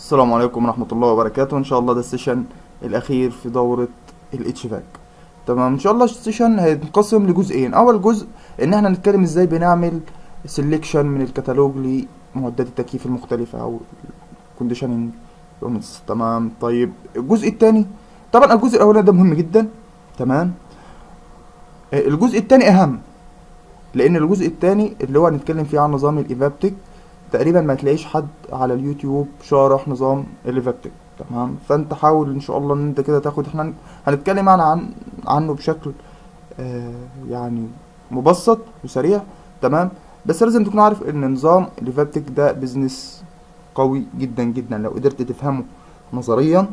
السلام عليكم ورحمة الله وبركاته ان شاء الله ده السيشن الاخير في دورة الاتش فاك تمام ان شاء الله السيشن هينقسم لجزئين اول جزء ان احنا نتكلم ازاي بنعمل سيلكشن من الكتالوج لمعدات التكييف المختلفة او كونديشننج يونتس تمام طيب الجزء التاني طبعا الجزء الاولاني ده مهم جدا تمام آه، الجزء التاني اهم لان الجزء التاني اللي هو هنتكلم فيه عن نظام الايفابتك تقريبا ما تلاقيش حد على اليوتيوب شارح نظام الايفابتك تمام فانت حاول ان شاء الله ان انت كده تاخد احنا هنتكلم عن عن عنه بشكل آه يعني مبسط وسريع تمام بس لازم تكون عارف ان نظام الايفابتك ده بيزنس قوي جدا جدا لو قدرت تفهمه نظريا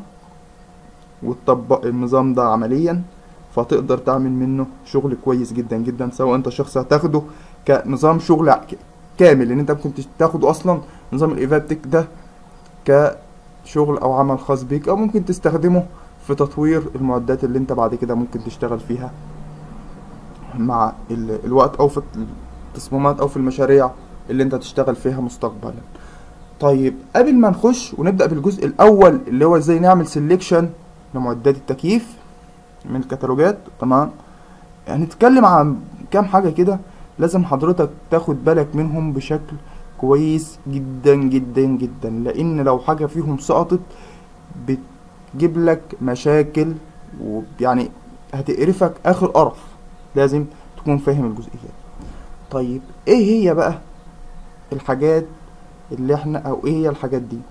وتطبق النظام ده عمليا فتقدر تعمل منه شغل كويس جدا جدا سواء انت شخص هتاخده كنظام شغل ك- كامل ان انت ممكن تش- تاخده اصلا نظام الايفابتك ده كشغل او عمل خاص بيك او ممكن تستخدمه في تطوير المعدات اللي انت بعد كده ممكن تشتغل فيها مع ال- الوقت او في التصميمات او في المشاريع اللي انت تشتغل فيها مستقبلا طيب قبل ما نخش ونبدأ بالجزء الاول اللي هو ازاي نعمل سيلكشن لمعدات التكييف من الكتالوجات تمام هنتكلم عن كام حاجة كده لازم حضرتك تاخد بالك منهم بشكل كويس جدا جدا جدا لان لو حاجة فيهم سقطت بتجيب لك مشاكل ويعني هتقرفك اخر قرف لازم تكون فاهم الجزئيات طيب ايه هي بقى الحاجات اللي احنا او ايه هي الحاجات دي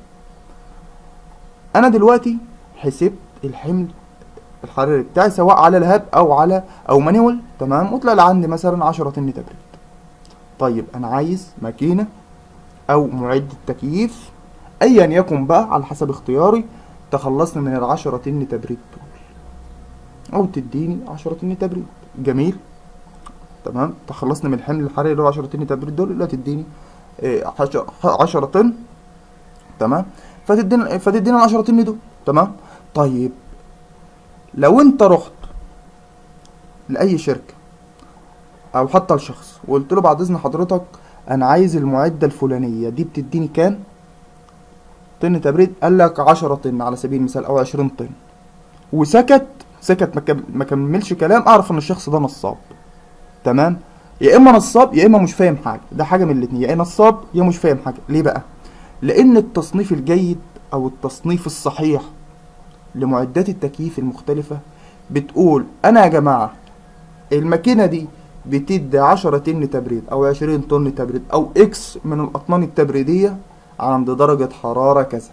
انا دلوقتي حسبت الحمل الحراري بتاعي سواء على الهاب او على او مانيوال تمام وطلع لي عندي مثلا 10 طن تبريد طيب انا عايز ماكينه او معد تكييف ايا يكن بقى على حسب اختياري تخلصني من العشرة طن تبريد دول او تديني 10 طن تبريد جميل تمام تخلصني من الحمل الحراري اللي هو 10 طن تبريد دول لا تديني 10 طن تمام فتدينا فتدينا ال 10 طن دول تمام طيب لو انت رحت لاي شركه او حتى لشخص وقلت له بعد اذن حضرتك انا عايز المعده الفلانيه دي بتديني كام طن تبريد قال لك 10 طن على سبيل المثال او 20 طن وسكت سكت ما كم- ما كملش كلام اعرف ان الشخص ده نصاب تمام يا اما نصاب يا اما مش فاهم حاجه ده حاجه من الاتنين يا نصاب يا مش فاهم حاجه ليه بقى لان التصنيف الجيد او التصنيف الصحيح لمعدات التكييف المختلفه بتقول انا يا جماعه الماكينه دي بتدي 10 طن تبريد او 20 طن تبريد او اكس من الاطنان التبريديه عند درجه حراره كذا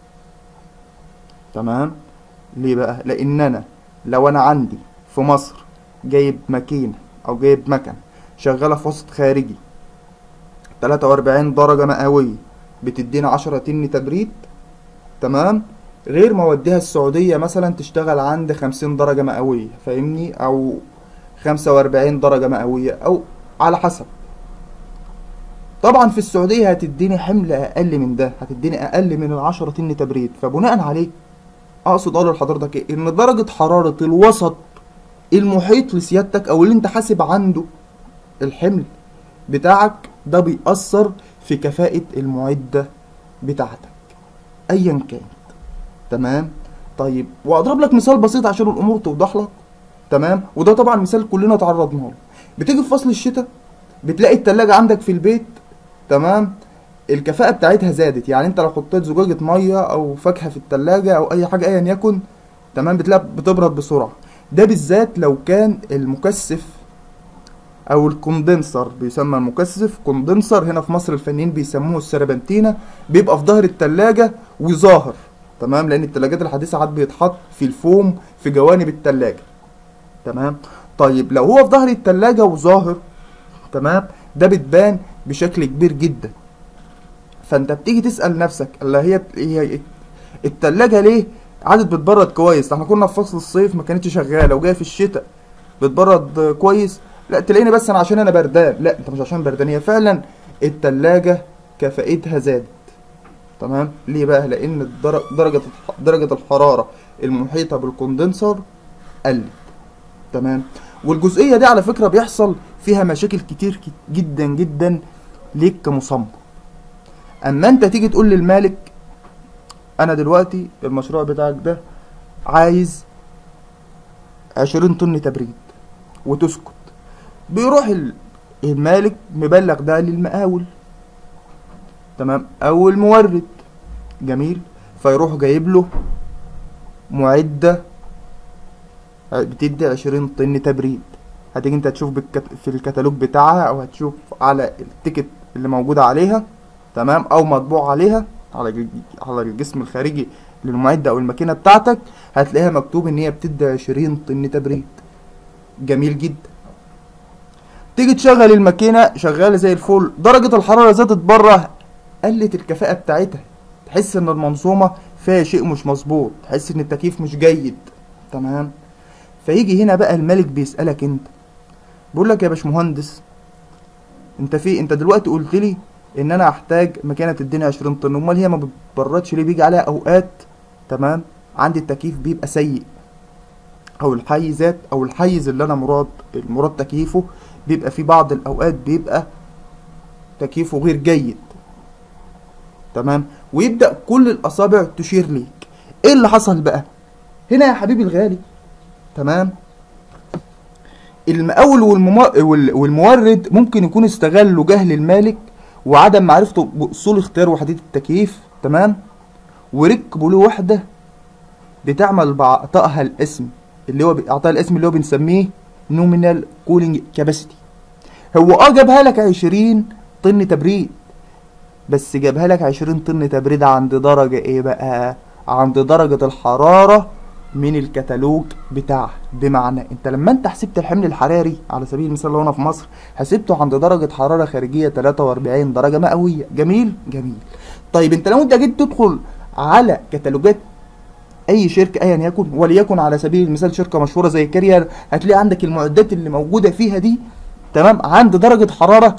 تمام ليه بقى لان انا لو انا عندي في مصر جايب ماكينه او جايب مكن شغاله في وسط خارجي 43 درجه مئويه بتدينا 10 طن تبريد تمام غير ما اوديها السعوديه مثلا تشتغل عند 50 درجه مئويه فاهمني او 45 درجه مئويه او على حسب طبعا في السعوديه هتديني حمل اقل من ده هتديني اقل من ال 10 طن تبريد فبناء عليه اقصد اقول لحضرتك ايه ان درجه حراره الوسط المحيط لسيادتك او اللي انت حاسب عنده الحمل بتاعك ده بيأثر في كفاءة المعدة بتاعتك ايا كانت تمام طيب واضرب لك مثال بسيط عشان الامور توضح لك تمام وده طبعا مثال كلنا تعرضنا له بتيجي في فصل الشتاء بتلاقي التلاجة عندك في البيت تمام الكفاءة بتاعتها زادت يعني انت لو حطيت زجاجة مية او فاكهة في التلاجة او اي حاجة ايا يكن تمام بتلاقي بتبرد بسرعة ده بالذات لو كان المكثف او الكوندنسر بيسمى المكثف كوندنسر هنا في مصر الفنيين بيسموه السربنتينة بيبقى في ظهر التلاجة وظاهر تمام لان التلاجات الحديثة عاد بيتحط في الفوم في جوانب التلاجة تمام طيب لو هو في ظهر التلاجة وظاهر تمام ده بتبان بشكل كبير جدا فانت بتيجي تسأل نفسك الله هي هي التلاجة ليه عادت بتبرد كويس احنا كنا في فصل الصيف ما كانتش شغالة وجاية في الشتاء بتبرد كويس لا تلاقيني بس انا عشان انا بردان لا انت مش عشان بردان هي فعلا التلاجة كفاءتها زادت تمام ليه بقى لان الدر- درجة درجة الحرارة المحيطة بالكوندنسر قلت تمام والجزئية دي على فكرة بيحصل فيها مشاكل كتير ك- جدا جدا ليك كمصمم اما انت تيجي تقول للمالك انا دلوقتي المشروع بتاعك ده عايز عشرين طن تبريد وتسكت بيروح ال- المالك مبلغ ده للمقاول تمام او المورد جميل فيروح جايب له معدة بتدي عشرين طن تبريد هتيجي انت تشوف بالكت... في الكتالوج بتاعها او هتشوف على التيكت اللي موجودة عليها تمام او مطبوع عليها على الج- على الجسم الخارجي للمعدة او الماكينة بتاعتك هتلاقيها مكتوب ان هي بتدي عشرين طن تبريد جميل جدا تيجي تشغل الماكينة شغالة زي الفل درجة الحرارة زادت بره قلت الكفاءة بتاعتها تحس ان المنظومة فيها شيء مش مظبوط تحس ان التكييف مش جيد تمام فيجي هنا بقى الملك بيسألك انت بيقول لك يا باشمهندس انت في انت دلوقتي قلت لي ان انا احتاج مكانه تديني 20 طن امال هي ما بتبردش ليه بيجي عليها اوقات تمام عندي التكييف بيبقى سيء او الحيزات او الحيز اللي انا مراد المراد تكييفه بيبقى في بعض الاوقات بيبقى تكييفه غير جيد تمام ويبدا كل الاصابع تشير ليك ايه اللي حصل بقى هنا يا حبيبي الغالي تمام المقاول والمم... وال- والمورد ممكن يكون استغلوا جهل المالك وعدم معرفته باصول اختيار وحدات التكييف تمام وركبوا له وحده بتعمل بعطائها الاسم اللي هو اعطاها الاسم اللي هو بنسميه نومينال كولينج كاباسيتي هو اه جابها لك 20 طن تبريد بس جابها لك 20 طن تبريد عند درجة ايه بقى عند درجة الحرارة من الكتالوج بتاعها بمعنى انت لما انت حسبت الحمل الحراري على سبيل المثال لو انا في مصر حسبته عند درجة حرارة خارجية 43 درجة مئوية جميل جميل طيب انت لو انت جيت تدخل على كتالوجات اي شركه ايا يكن وليكن على سبيل المثال شركه مشهوره زي كارير هتلاقي عندك المعدات اللي موجوده فيها دي تمام عند درجه حراره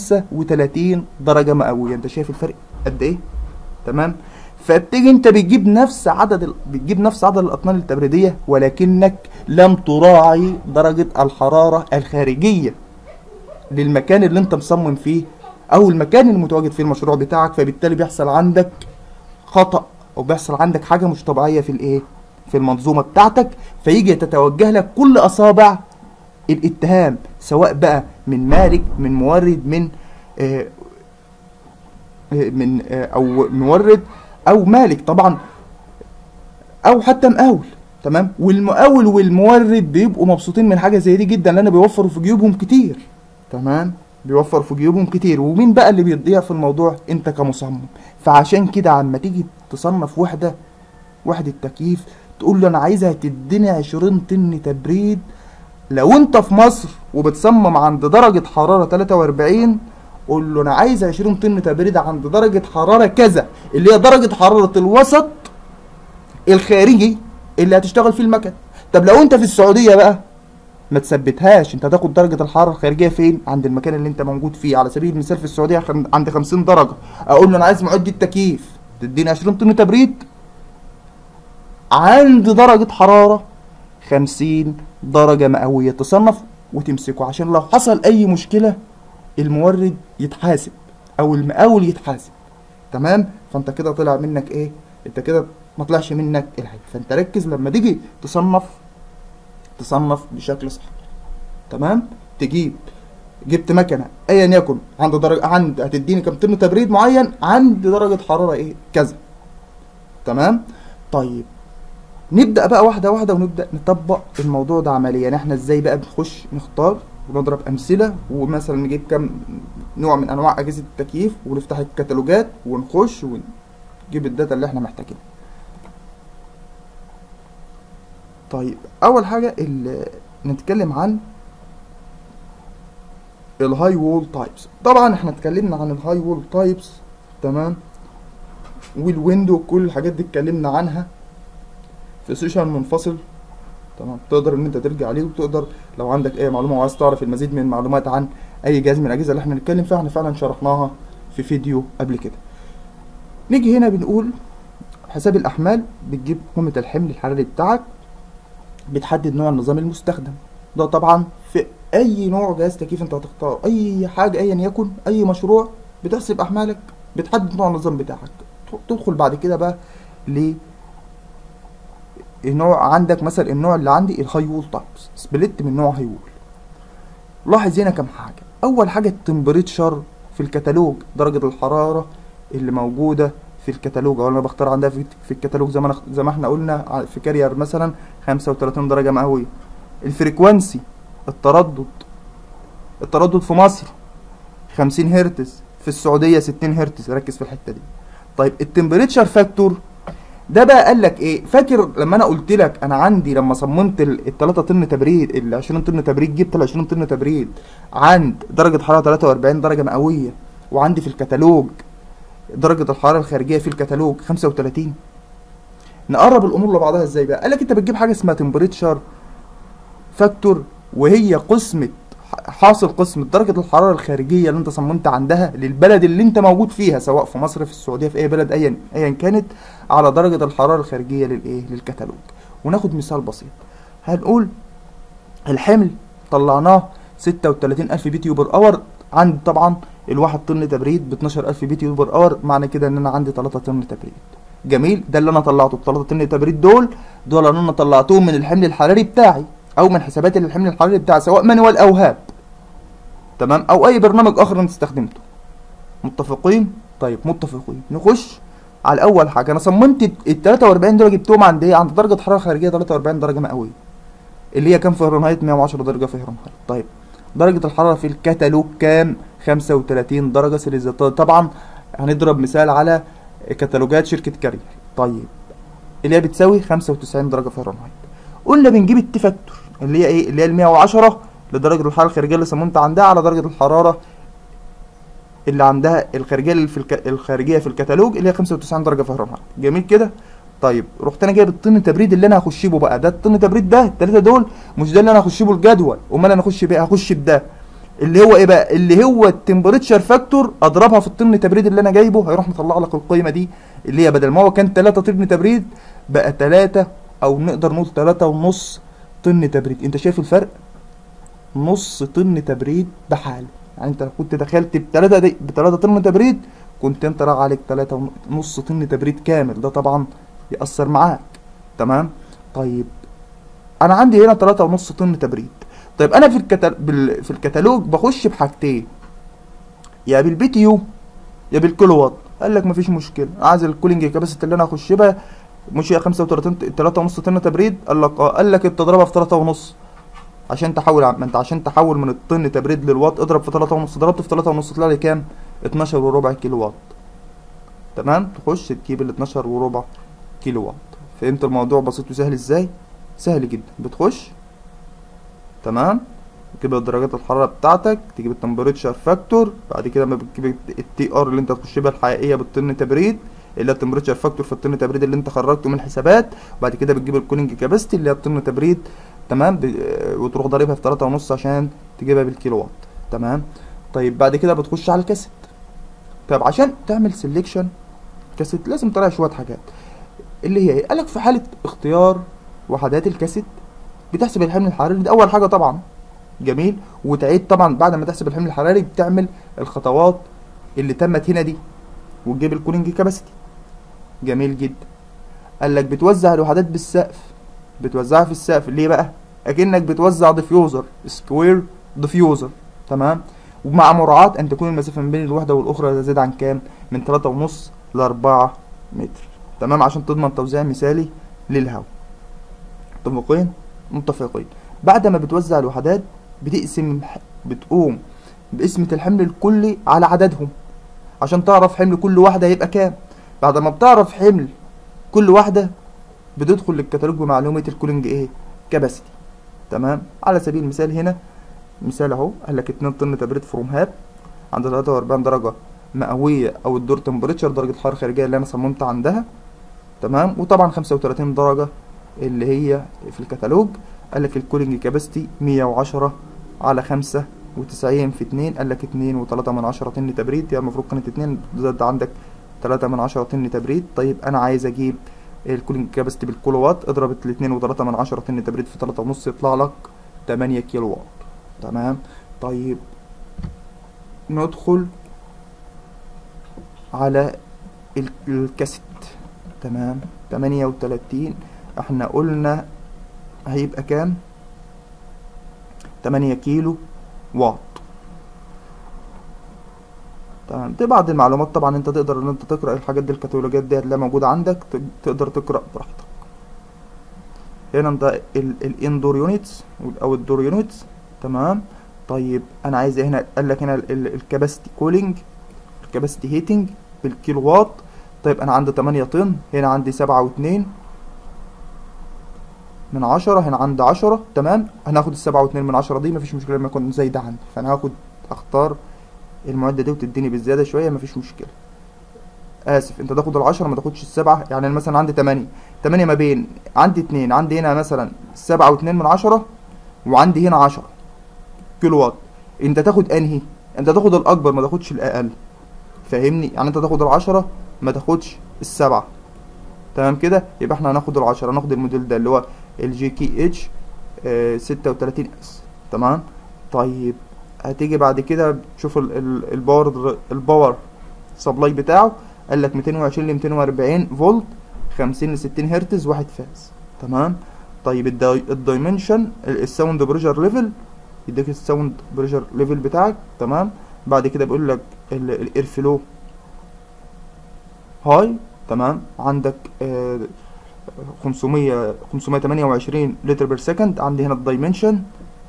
35 درجه مئويه انت شايف الفرق قد ايه تمام فبتيجي انت بتجيب نفس عدد ال... بتجيب نفس عدد الاطنان التبريديه ولكنك لم تراعي درجه الحراره الخارجيه للمكان اللي انت مصمم فيه او المكان المتواجد فيه المشروع بتاعك فبالتالي بيحصل عندك خطأ او بيحصل عندك حاجه مش طبيعيه في الايه في المنظومه بتاعتك فيجي تتوجه لك كل اصابع الاتهام سواء بقى من مالك من مورد من آه آه، من آه او مورد او مالك طبعا او حتى مقاول تمام والمقاول والمورد بيبقوا مبسوطين من حاجه زي دي جدا لان بيوفروا في جيوبهم كتير تمام بيوفر في جيوبهم كتير ومين بقى اللي بيضيع في الموضوع انت كمصمم فعشان كده عما تيجي تصنف وحده وحده تكييف تقول له انا عايزها تديني 20 طن تبريد لو انت في مصر وبتصمم عند درجة حرارة 43 قول له انا عايز 20 طن تبريد عند درجة حرارة كذا اللي هي درجة حرارة الوسط الخارجي اللي هتشتغل فيه المكن طب لو انت في السعودية بقى ما تثبتهاش انت هتاخد درجة الحرارة الخارجية فين عند المكان اللي انت موجود فيه على سبيل المثال في السعودية خم... عند 50 درجة اقول له انا عايز معدة تكييف تديني 20 طن تبريد عند درجة حرارة 50 درجة مئوية تصنف وتمسكه عشان لو حصل اي مشكلة المورد يتحاسب او المقاول يتحاسب تمام فانت كده طلع منك ايه انت كده ما طلعش منك العيب فانت ركز لما تيجي تصنف تصنف بشكل صح تمام تجيب جبت مكنه ايا يكن عند درجه عند هتديني كام طن تبريد معين عند درجه حراره ايه كذا تمام طيب نبدا بقى واحده واحده ونبدا نطبق الموضوع ده عمليا يعني احنا ازاي بقى بنخش نختار ونضرب امثله ومثلا نجيب كام نوع من انواع اجهزه التكييف ونفتح الكتالوجات ونخش ونجيب الداتا اللي احنا محتاجينها طيب اول حاجه اللي نتكلم عن الهاي وول تايبس طبعا احنا اتكلمنا عن الهاي وول تايبس تمام والويندو كل الحاجات دي اتكلمنا عنها في سيشن منفصل تمام تقدر ان انت ترجع عليه وتقدر لو عندك اي معلومه وعايز تعرف المزيد من المعلومات عن اي جهاز من الاجهزه اللي احنا بنتكلم فيها احنا فعلا شرحناها في فيديو قبل كده نيجي هنا بنقول حساب الاحمال بتجيب قيمه الحمل الحراري بتاعك بتحدد نوع النظام المستخدم ده طبعا في اي نوع جهاز تكييف انت هتختار اي حاجه ايا يكن اي مشروع بتحسب احمالك بتحدد نوع النظام بتاعك تدخل بعد كده بقى ل نوع عندك مثلا النوع اللي عندي الهاي وول تايبس سبليت من نوع هاي وول لاحظ هنا كام حاجه اول حاجه التمبريتشر في الكتالوج درجه الحراره اللي موجوده في الكتالوج او انا بختار عندها في, في الكتالوج زي ما أنا زي ما احنا قلنا ع- في كارير مثلا 35 درجه مئويه الفريكوانسي التردد التردد في مصر 50 هرتز في السعوديه 60 هرتز ركز في الحته دي طيب التمبريتشر فاكتور ده بقى قال لك ايه فاكر لما انا قلت لك انا عندي لما صممت ال 3 طن تبريد ال 20 طن تبريد جبت ال 20 طن تبريد عند درجه حراره 43 درجه مئويه وعندي في الكتالوج درجه الحراره الخارجيه في الكتالوج 35 نقرب الامور لبعضها ازاي بقى قال لك انت بتجيب حاجه اسمها تمبريتشر فاكتور وهي قسمه حاصل قسمة درجة الحرارة الخارجية اللي انت صممت عندها للبلد اللي انت موجود فيها سواء في مصر في السعودية في اي بلد ايا ايا كانت على درجة الحرارة الخارجية للايه للكتالوج وناخد مثال بسيط هنقول الحمل طلعناه 36000 بي تي بر اور عندي طبعا الواحد طن تبريد ب 12000 بي تي بر اور معنى كده ان انا عندي 3 طن تبريد جميل ده اللي انا طلعته ال 3 طن تبريد دول دول اللي انا طلعتهم من الحمل الحراري بتاعي او من حسابات الحمل الحراري بتاعي سواء مانوال او هاب تمام او اي برنامج اخر انت استخدمته متفقين طيب متفقين نخش على اول حاجه انا صممت ال 43 درجه جبتهم عند ايه عند درجه حراره خارجيه 43 درجه مئويه اللي هي كام فهرنهايت 110 درجه فهرنهايت طيب درجه الحراره في الكتالوج كام 35 درجه سيليزيوس طبعا هنضرب مثال على كتالوجات شركه كارير طيب اللي هي بتساوي 95 درجه فهرنهايت قلنا بنجيب التي فاكتور اللي هي ايه اللي هي ال 110 لدرجه الحراره الخارجيه اللي صممت عندها على درجه الحراره اللي عندها الخارجيه اللي في الك... الخارجيه في الكتالوج اللي هي 95 درجه فهرنهايت جميل كده طيب رحت انا جايب الطن تبريد اللي انا هخش بيه بقى ده الطن تبريد ده الثلاثه دول مش ده اللي انا هخش بيه الجدول امال انا اخش بيه هخش بده اللي هو ايه بقى اللي هو التمبريتشر فاكتور اضربها في الطن تبريد اللي انا جايبه هيروح مطلع لك القيمه دي اللي هي بدل ما هو كان 3 طن تبريد بقى 3 او نقدر نقول 3 ونص طن تبريد انت شايف الفرق نص طن تبريد بحاله يعني انت لو كنت دخلت بتلاتة دي بتلاتة طن تبريد كنت انت راح عليك تلاتة ونص طن تبريد كامل ده طبعا يأثر معاك تمام طيب انا عندي هنا تلاتة ونص طن تبريد طيب انا في الكتال... بال... في الكتالوج بخش بحاجتين يا بالبي تي يو يا بالكيلو وات قال لك مفيش مشكله عايز الكولينج كاباسيتي اللي انا هخش بها مش هي 35 3 ونص طن تبريد قال لك اه قال لك انت اضربها في 3 ونص عشان تحول ما انت عشان تحول من الطن تبريد للوات اضرب في 3 ونص ضربت في 3 ونص طلع لي كام 12 وربع كيلو وات تمام تخش تجيب ال 12 وربع كيلو وات فهمت الموضوع بسيط وسهل ازاي سهل جدا بتخش تمام تجيب درجات الحراره بتاعتك تجيب التمبريتشر فاكتور بعد كده ما بتجيب التي ار اللي انت هتخش بيها الحقيقيه بالطن تبريد اللي هي التمبريتشر فاكتور في الطن تبريد اللي انت خرجته من الحسابات وبعد كده بتجيب الكولينج كاباسيتي اللي هي الطن تبريد تمام ب... وتروح ضاربها في تلاتة ونص عشان تجيبها بالكيلو وات تمام طيب بعد كده بتخش على الكاسيت طيب عشان تعمل سيلكشن كاسيت لازم تراعي شويه حاجات اللي هي ايه قالك في حاله اختيار وحدات الكاسيت بتحسب الحمل الحراري ده اول حاجه طبعا جميل وتعيد طبعا بعد ما تحسب الحمل الحراري بتعمل الخطوات اللي تمت هنا دي وتجيب الكولينج كاباسيتي جميل جدا قال لك بتوزع الوحدات بالسقف بتوزعها في السقف ليه بقى اكنك بتوزع ديفيوزر سكوير ديفيوزر تمام ومع مراعاة ان تكون المسافة ما بين الوحدة والاخرى لا تزيد عن كام من تلاتة ونص لاربعة متر تمام عشان تضمن توزيع مثالي للهواء متفقين متفقين بعد ما بتوزع الوحدات بتقسم بتقوم بقسمة الحمل الكلي على عددهم عشان تعرف حمل كل واحدة هيبقى كام بعد ما بتعرف حمل كل واحدة بتدخل للكتالوج بمعلومة الكولينج ايه كاباسيتي تمام على سبيل المثال هنا مثال اهو قال لك 2 طن تبريد فروم هاب عند 43 درجة مئوية او الدور تمبريتشر درجة الحرارة الخارجية اللي انا صممت عندها تمام وطبعا 35 درجة اللي هي في الكتالوج قال لك الكولينج كاباسيتي 110 على 95 في 2 قال لك 2 و3 من 10 طن تبريد يعني المفروض كانت 2 زاد عندك 3 من 10 طن تبريد طيب انا عايز اجيب الكولينج كاباسيتي بالكيلو وات اضرب الاتنين وتلاتة من عشرة طن تبريد في تلاتة ونص يطلع لك تمانية كيلو وات تمام طيب ندخل على الكاسيت تمام تمانية وتلاتين احنا قلنا هيبقى كام تمانية كيلو واط تمام دي بعض المعلومات طبعا انت تقدر ان انت تقرا الحاجات دي الكتالوجات دي هتلاقيها موجوده عندك ت- تقدر تقرا براحتك هنا ده الاندور يونتس او الدور يونتس تمام طيب انا عايز إيه هنا قال لك هنا الكاباسيتي كولينج الكاباسيتي هيتنج بالكيلو واط طيب انا عندي 8 طن هنا عندي سبعة واتنين من عشرة هنا عندي عشرة تمام هناخد السبعة واتنين من عشرة دي مفيش مشكلة لما يكون زي ده عندي فانا هاخد اختار المعدة دي وتديني بالزيادة شوية مفيش مشكلة اسف انت تاخد العشرة ما تاخدش السبعة يعني انا مثلا عندي تمانية تمانية ما بين عندي اتنين عندي هنا مثلا سبعة واتنين من عشرة وعندي هنا عشرة كيلو واط انت تاخد انهي انت تاخد الاكبر ما تاخدش الاقل فاهمني يعني انت تاخد العشرة ما تاخدش السبعة تمام كده يبقى احنا هناخد العشرة هناخد الموديل ده اللي هو الجي كي اتش ستة وتلاتين اس تمام طيب هتيجي بعد كده تشوف ال- ال- الباور الباور سبلاي بتاعه قال لك 220 ل 240 فولت 50 ل 60 هرتز واحد فاز تمام طيب الداي- الدايمنشن ال- الساوند بريشر ليفل يديك الساوند بريشر ليفل بتاعك تمام بعد كده بيقول لك الاير فلو هاي تمام عندك آه 500 528 لتر بير سكند عندي هنا الدايمنشن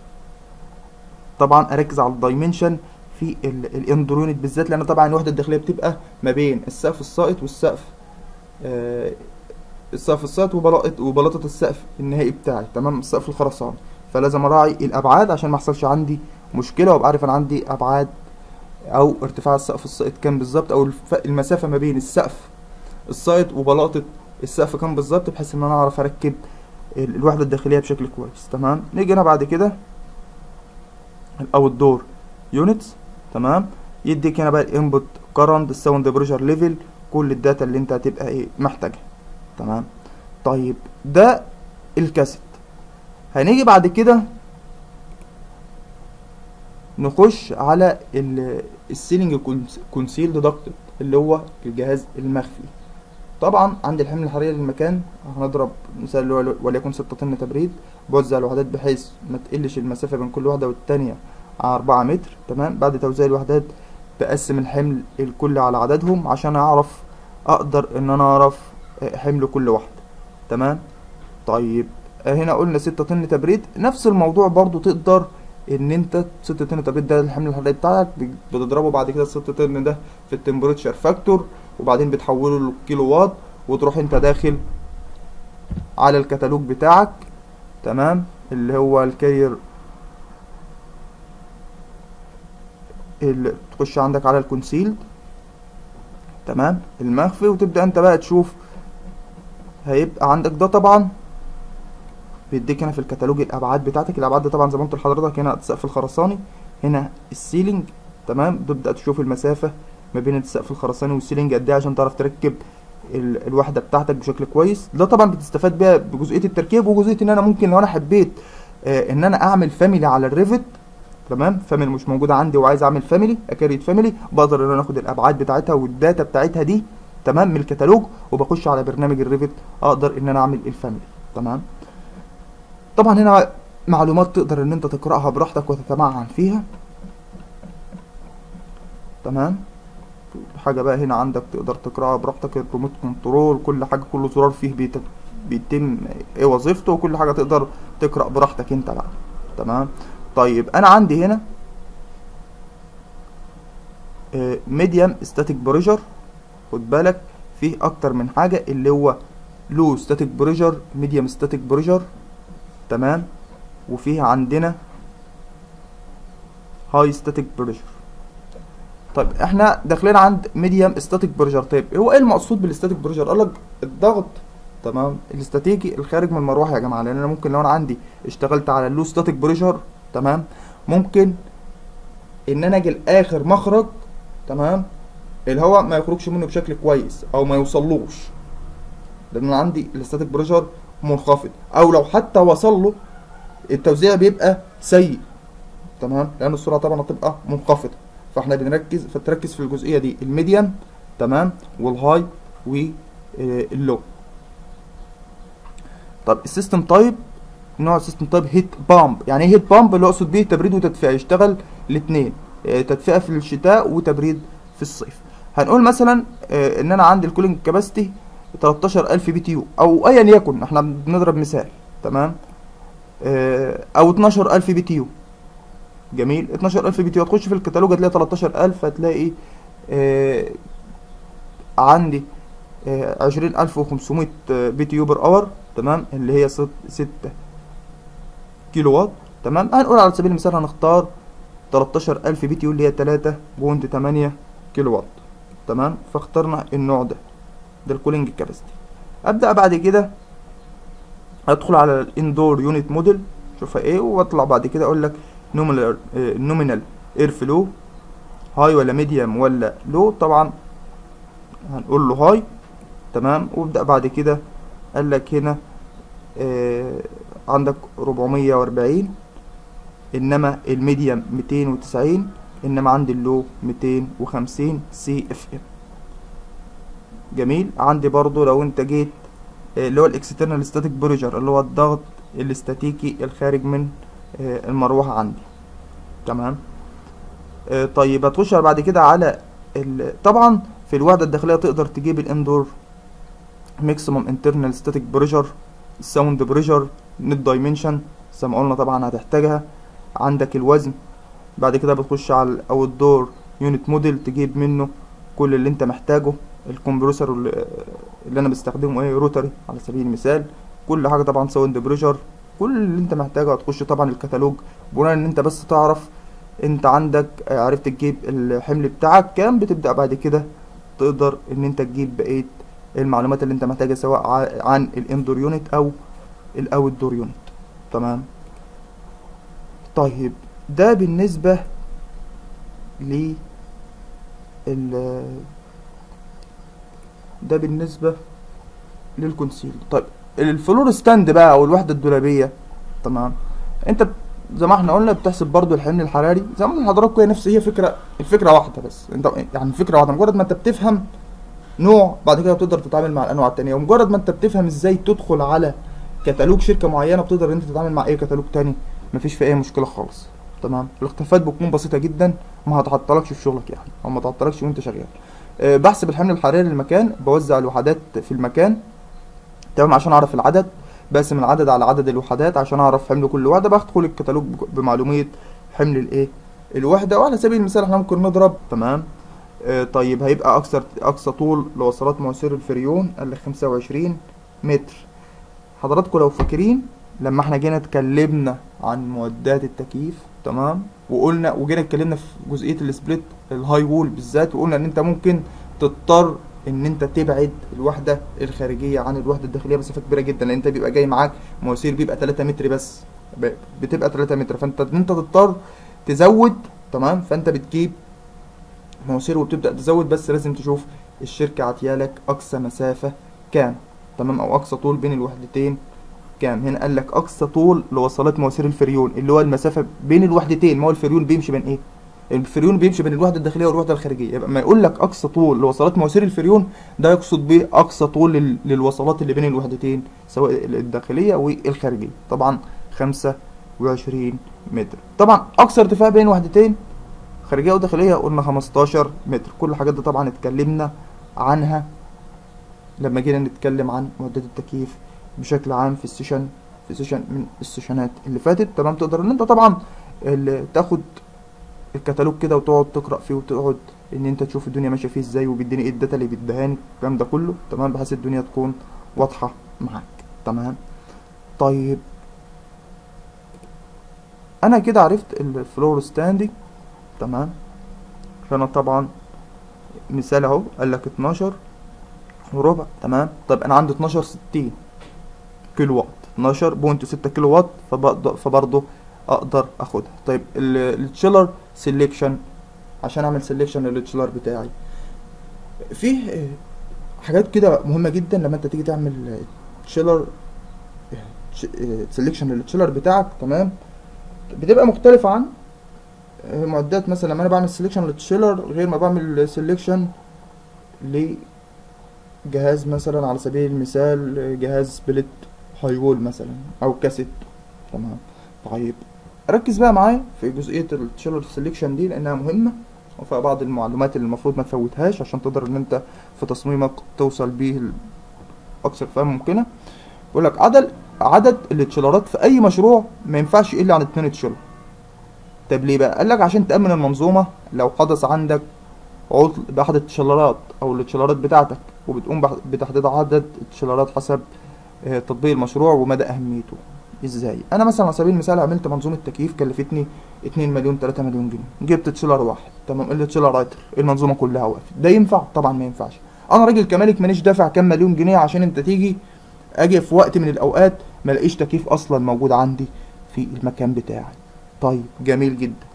طبعا اركز على الدايمنشن في الاندور يونت بالذات لان طبعا الوحده الداخليه بتبقى ما بين السقف الساقط والسقف آه السقف الساقط وبلاطه وبلاطه السقف النهائي بتاعي تمام السقف الخرساني فلازم اراعي الابعاد عشان ما يحصلش عندي مشكله وابقى عارف انا عندي ابعاد او ارتفاع السقف الساقط كام بالظبط او الف- المسافه ما بين السقف الساقط وبلاطه السقف كام بالظبط بحيث ان انا اعرف اركب ال- الوحده الداخليه بشكل كويس تمام نيجي هنا بعد كده الاوت دور يونتس تمام يديك هنا بقى الانبوت كرنت الساوند بريشر ليفل كل الداتا اللي انت هتبقى ايه محتاجها تمام طيب ده الكاسيت هنيجي بعد كده نخش على السيلينج كونسيل ديدكتد اللي هو الجهاز المخفي طبعا عند الحمل الحراري للمكان هنضرب مثال اللي هو وليكن 6 طن تبريد بوزع الوحدات بحيث ما تقلش المسافة بين كل واحدة والتانية على 4 متر تمام بعد توزيع الوحدات بقسم الحمل الكل على عددهم عشان اعرف اقدر ان انا اعرف حمل كل واحدة تمام طيب هنا قلنا 6 طن تبريد نفس الموضوع برضو تقدر ان انت 6 طن تبريد ده الحمل الحراري بتاعك بتضربه بعد كده 6 طن ده في التمبريتشر فاكتور وبعدين بتحوله للكيلو وات وتروح انت داخل على الكتالوج بتاعك تمام اللي هو الكير اللي تخش عندك على الكونسيلد تمام المخفي وتبدأ انت بقى تشوف هيبقى عندك ده طبعا بيديك هنا في الكتالوج الابعاد بتاعتك الابعاد دي طبعا زي ما قلت لحضرتك هنا السقف الخرساني هنا السيلينج تمام تبدأ تشوف المسافة ما بين السقف الخرساني والسيلينج قد ايه عشان تعرف تركب ال- الوحده بتاعتك بشكل كويس ده طبعا بتستفاد بيها بجزئيه التركيب وجزئيه ان انا ممكن لو انا حبيت آه ان انا اعمل فاميلي على الريفت تمام فاميلي مش موجوده عندي وعايز اعمل فاميلي اكريت فاميلي بقدر ان انا اخد الابعاد بتاعتها والداتا بتاعتها دي تمام من الكتالوج وبخش على برنامج الريفت اقدر ان انا اعمل الفاميلي تمام طبعا هنا معلومات تقدر ان انت تقراها براحتك وتتمعن فيها تمام حاجة بقى هنا عندك تقدر تقراها براحتك الريموت كنترول كل حاجة كل زرار فيه بيت- بيتم ايه وظيفته وكل حاجة تقدر تقرأ براحتك انت بقى تمام طيب انا عندي هنا ميديم ستاتيك بريشر خد بالك فيه اكتر من حاجة اللي هو لو ستاتيك بريشر ميديم ستاتيك بريشر تمام وفيه عندنا هاي ستاتيك بريشر طيب احنا داخلين عند ميديم ستاتيك بريشر طيب هو ايه المقصود بالستاتيك بريشر قال لك الضغط تمام الاستاتيكي الخارج من المروحه يا جماعه لان انا ممكن لو انا عندي اشتغلت على اللو ستاتيك بريشر تمام ممكن ان انا اجي لاخر مخرج تمام الهواء ما يخرجش منه بشكل كويس او ما يوصلوش لان انا عندي الاستاتيك بريشر منخفض او لو حتى وصل له التوزيع بيبقى سيء تمام لان السرعه طبعا هتبقى منخفضه فاحنا بنركز فتركز في الجزئيه دي الميديم تمام والهاي واللو طب السيستم تايب نوع السيستم تايب هيت بامب يعني ايه هيت بامب اللي اقصد بيه تبريد وتدفئه يشتغل الاثنين تدفئه في الشتاء وتبريد في الصيف هنقول مثلا آه، ان انا عندي الكولينج كاباسيتي 13000 بي تي يو او ايا يكن احنا بنضرب مثال تمام آه، او 12000 بي تي يو جميل 12000 بي تي يو هتخش في الكتالوج هتلاقي 13000 هتلاقي آه، عندي آه، 20500 بي تي يو بر اور تمام اللي هي 6 كيلو وات تمام هنقول على سبيل المثال هنختار 13000 بي تي يو اللي هي 3.8 كيلو وات تمام فاخترنا النوع ده ده الكولينج كاباسيتي ابدا بعد كده ادخل على الاندور يونت موديل شوفها ايه واطلع بعد كده اقول لك نومينال نومينال اير فلو هاي ولا ميديوم ولا لو طبعا هنقول له هاي تمام وابدا بعد كده قال لك هنا آه عندك 440 انما الميديوم 290 انما عندي اللو 250 سي اف ام جميل عندي برضو لو انت جيت آه، اللي هو الاكسترنال ستاتيك بريشر اللي هو الضغط الاستاتيكي الخارج من آه، المروحة عندي تمام آه، طيب هتخش بعد كده على ال... طبعا في الوحدة الداخلية تقدر تجيب الاندور ماكسيموم انترنال ستاتيك بريشر الساوند بريشر نت دايمنشن زي ما قلنا طبعا هتحتاجها عندك الوزن بعد كده بتخش على الاوت دور يونت موديل تجيب منه كل اللي انت محتاجه الكمبرسور اللي اللي انا بستخدمه ايه روتري على سبيل المثال كل حاجه طبعا ساوند بريشر كل اللي انت محتاجه هتخش طبعا الكتالوج بناء ان انت بس تعرف انت عندك آه، عرفت تجيب الحمل بتاعك كام بتبدا بعد كده تقدر ان انت تجيب بقيه المعلومات اللي انت محتاجها سواء ع- عن الاندور يونت او الاوت دور يونت تمام طيب ده بالنسبه ل ال ده بالنسبه للكونسيل طيب الفلور ستاند بقى او الوحده الدولابيه تمام انت ب- زي ما احنا قلنا بتحسب برضو الحمل الحراري زي ما قلنا لحضراتكم هي نفس هي فكره الفكره واحده بس انت يعني فكره واحده مجرد ما انت بتفهم نوع بعد كده بتقدر تتعامل مع الانواع التانية ومجرد ما انت بتفهم ازاي تدخل على كتالوج شركه معينه بتقدر ان انت تتعامل مع اي كتالوج تاني مفيش فيه اي مشكله خالص تمام الاختلافات بتكون بسيطه جدا ما هتعطلكش في شغلك يعني او ما تعطلكش وانت شغال أه بحسب الحمل الحراري للمكان بوزع الوحدات في المكان تمام عشان اعرف العدد بقسم العدد على عدد الوحدات عشان اعرف حمل كل وحده بدخل الكتالوج بك- بمعلوميه حمل الايه الوحده وعلى سبيل المثال احنا ممكن نضرب تمام آه طيب هيبقى اكثر اقصى طول لوصلات مواسير الفريون قال لك 25 متر حضراتكم لو فاكرين لما احنا جينا اتكلمنا عن معدات التكييف تمام وقلنا وجينا اتكلمنا في جزئيه السبليت الهاي وول بالذات وقلنا ان انت ممكن تضطر ان انت تبعد الوحده الخارجيه عن الوحده الداخليه مسافه كبيره جدا لان انت بيبقى جاي معاك مواسير بيبقى 3 متر بس ب- بتبقى 3 متر فانت ان انت تضطر تزود تمام فانت بتجيب مواسير وبتبدا تزود بس لازم تشوف الشركه عطيالك اقصى مسافه كام تمام او اقصى طول بين الوحدتين كام هنا قال لك اقصى طول لوصلات مواسير الفريون اللي هو المسافه بين الوحدتين ما هو الفريون بيمشي بين ايه الفريون بيمشي بين الوحده الداخليه والوحده الخارجيه يبقى ما يقول لك اقصى طول لوصلات مواسير الفريون ده يقصد بيه اقصى طول لل- للوصلات اللي بين الوحدتين سواء الداخليه والخارجيه طبعا 25 متر طبعا اقصى ارتفاع بين وحدتين خارجيه وداخليه قلنا 15 متر كل الحاجات دي طبعا اتكلمنا عنها لما جينا نتكلم عن معدات التكييف بشكل عام في السيشن في سيشن من السيشنات اللي فاتت تمام تقدر ان انت طبعا ال- تاخد الكتالوج كده وتقعد تقرا فيه وتقعد ان انت تشوف الدنيا ماشيه فيه ازاي وبيديني ايه الداتا اللي بيديهاني الكلام ده كله تمام بحيث الدنيا تكون واضحه معاك تمام طيب انا كده عرفت الفلور ستاندنج تمام فانا طبعا مثال اهو قال لك 12 وربع تمام طب انا عندي 12 60 كيلو وات 12.6 كيلو وات فبقدر فبرضه اقدر اخدها طيب التشيلر سيلكشن عشان اعمل سيلكشن للتشيلر بتاعي فيه آه، حاجات كده مهمه جدا لما انت تيجي تعمل تشيلر سيلكشن للتشيلر بتاعك تمام بتبقى مختلفه عن آه، معدات مثلا لما انا بعمل سيلكشن للتشيلر غير ما بعمل سيلكشن لجهاز مثلا على سبيل المثال جهاز سبليت هاي وول مثلا او كاسيت تمام طيب ركز بقى معايا في جزئيه التشيلر سيلكشن دي لانها مهمه وفيها بعض المعلومات اللي المفروض ما تفوتهاش عشان تقدر ان انت في تصميمك توصل بيه اكثر فهم ممكنه بيقول لك عدد عدد التشيلرات في اي مشروع ما ينفعش يقل عن اتنين تشيلر طب ليه بقى قال لك عشان تامن المنظومه لو حدث عندك عطل باحد التشيلرات او التشيلرات بتاعتك وبتقوم بتحديد عدد التشيلرات حسب تطبيق المشروع ومدى اهميته ازاي انا مثلا على سبيل المثال عملت منظومه تكييف كلفتني 2 مليون 3 مليون جنيه جبت تشيلر واحد تمام التشيلر عطل المنظومه كلها وقفت ده ينفع طبعا ما ينفعش انا راجل كمالك مانيش دافع كام مليون جنيه عشان انت تيجي اجي في وقت من الاوقات ما الاقيش تكييف اصلا موجود عندي في المكان بتاعي طيب جميل جدا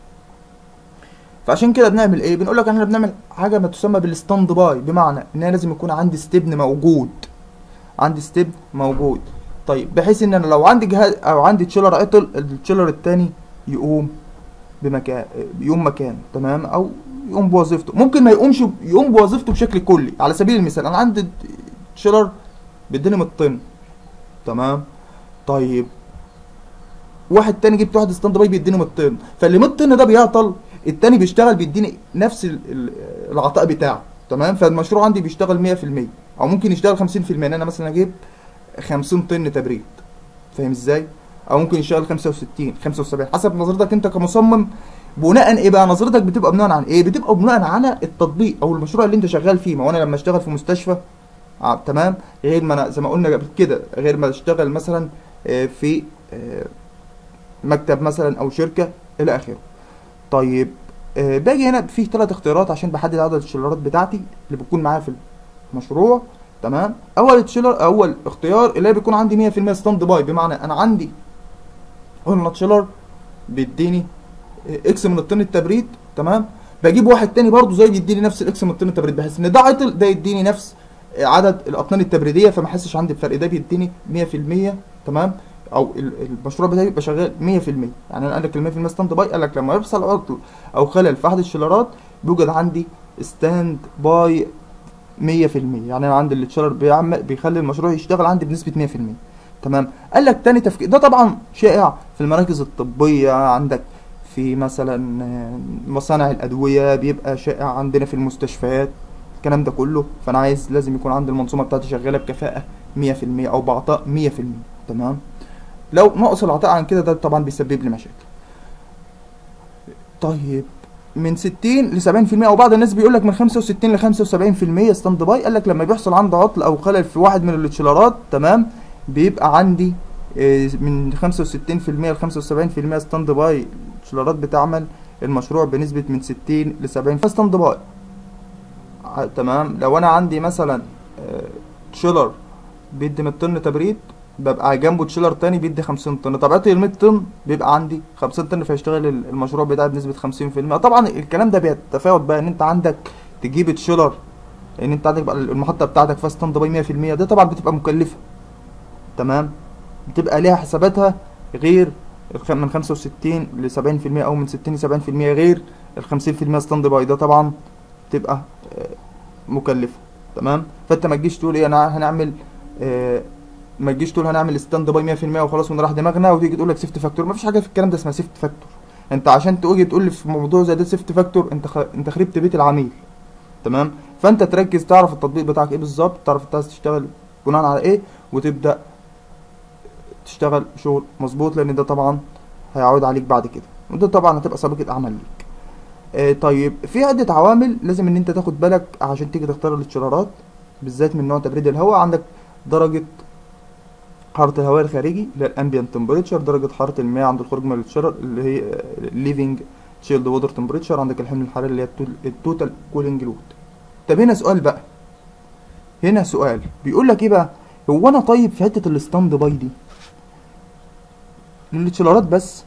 فعشان كده بنعمل ايه بنقول لك احنا بنعمل حاجه ما تسمى بالستاند باي بمعنى ان انا لازم يكون عندي ستبن موجود عندي ستيب موجود طيب بحيث ان انا لو عندي جهاز او عندي تشيلر عطل التشيلر التاني يقوم بمكان يقوم مكانه تمام او يقوم بوظيفته ممكن ما يقومش يقوم بوظيفته بشكل كلي على سبيل المثال انا عندي تشيلر بيديني من الطن تمام طيب واحد تاني جبت واحد ستاند باي بيديني من الطن فاللي من الطن ده بيعطل التاني بيشتغل بيديني نفس العطاء بتاعه تمام فالمشروع عندي بيشتغل 100% او ممكن يشتغل 50% ان انا مثلا اجيب 50 طن تبريد فاهم ازاي او ممكن يشتغل 65 75 حسب نظرتك انت كمصمم بناء ايه بقى نظرتك بتبقى بناء عن ايه بتبقى بناء على التطبيق او المشروع اللي انت شغال فيه ما هو انا لما اشتغل في مستشفى آه تمام غير ما انا زي ما قلنا قبل كده غير ما اشتغل مثلا آه في آه مكتب مثلا او شركه الى اخره طيب آه باجي هنا في ثلاث اختيارات عشان بحدد عدد الشلرات بتاعتي اللي بتكون معايا في المشروع تمام اول تشيلر اول اختيار اللي هي بيكون عندي 100% ستاند باي بمعنى انا عندي قلنا تشيلر بيديني اكس من الطن التبريد تمام بجيب واحد تاني برضه زي بيديني نفس الاكس من الطن التبريد بحيث ان ده عطل ده يديني نفس عدد الاطنان التبريديه فما احسش عندي بفرق ده بيديني 100% تمام او المشروع بتاعي بيبقى شغال 100% يعني انا قال لك ال 100% ستاند باي قال لك لما يحصل عطل او خلل في احد الشيلرات بيوجد عندي ستاند باي 100% يعني انا عندي التشيلر بيعمل بيخلي المشروع يشتغل عندي بنسبه 100% تمام قال لك تاني تفكير ده طبعا شائع في المراكز الطبيه عندك في مثلا مصانع الادويه بيبقى شائع عندنا في المستشفيات الكلام ده كله فانا عايز لازم يكون عندي المنظومه بتاعتي شغاله بكفاءه 100% او بعطاء 100% تمام لو نقص العطاء عن كده ده طبعا بيسبب لي مشاكل طيب من 60 ل 70% او بعض الناس بيقول لك من 65 ل 75% ستاند باي قال لك لما بيحصل عندي عطل او خلل في واحد من التشيلرات تمام بيبقى عندي من 65% ل 75% ستاند باي التشيلرات بتعمل المشروع بنسبة من 60 ل 70 ستاند باي تمام لو انا عندي مثلا تشيلر بيدي 100 طن تبريد ببقى جنبه تشيلر تاني بيدي 50 طن طبيعتي ال 100 طن بيبقى عندي 50 طن فيشتغل المشروع بتاعي بنسبة 50% طبعا الكلام ده بيتفاوت بقى ان انت عندك تجيب تشيلر ان انت عندك بقى المحطة بتاعتك فيها ستاند باي 100% ده طبعا بتبقى مكلفة تمام بتبقى ليها حساباتها غير من 65 ل 70% او من 60 ل 70% غير ال 50% ستاند باي ده طبعا بتبقى مكلفة تمام فانت ما تجيش تقول ايه انا هنعمل آه ما تجيش تقول هنعمل ستاند باي 100% وخلاص ونروح دماغنا وتيجي تقول لك سيفت فاكتور ما فيش حاجه في الكلام ده اسمها سيفت فاكتور انت عشان تيجي تقول لي في موضوع زي ده سيفت فاكتور انت خ... انت خربت بيت العميل تمام فانت تركز تعرف التطبيق بتاعك ايه بالظبط تعرف انت عايز تشتغل بناء على ايه وتبدا تشتغل شغل مظبوط لان ده طبعا هيعود عليك بعد كده وده طبعا هتبقى سابقه اعمال ليك آه طيب في عده عوامل لازم ان انت تاخد بالك عشان تيجي تختار الاشتراطات بالذات من نوع تبريد الهواء عندك درجه حرارة الهواء الخارجي اللي هي الامبيانت تمبريتشر درجة حرارة المياه عند الخروج من الشرر اللي هي ليفينج تشيلد ووتر تمبريتشر عندك الحمل الحراري اللي هي التوتال كولينج لود طب هنا سؤال بقى هنا سؤال بيقول لك ايه بقى هو انا طيب في حتة الستاند باي دي للتشيلرات بس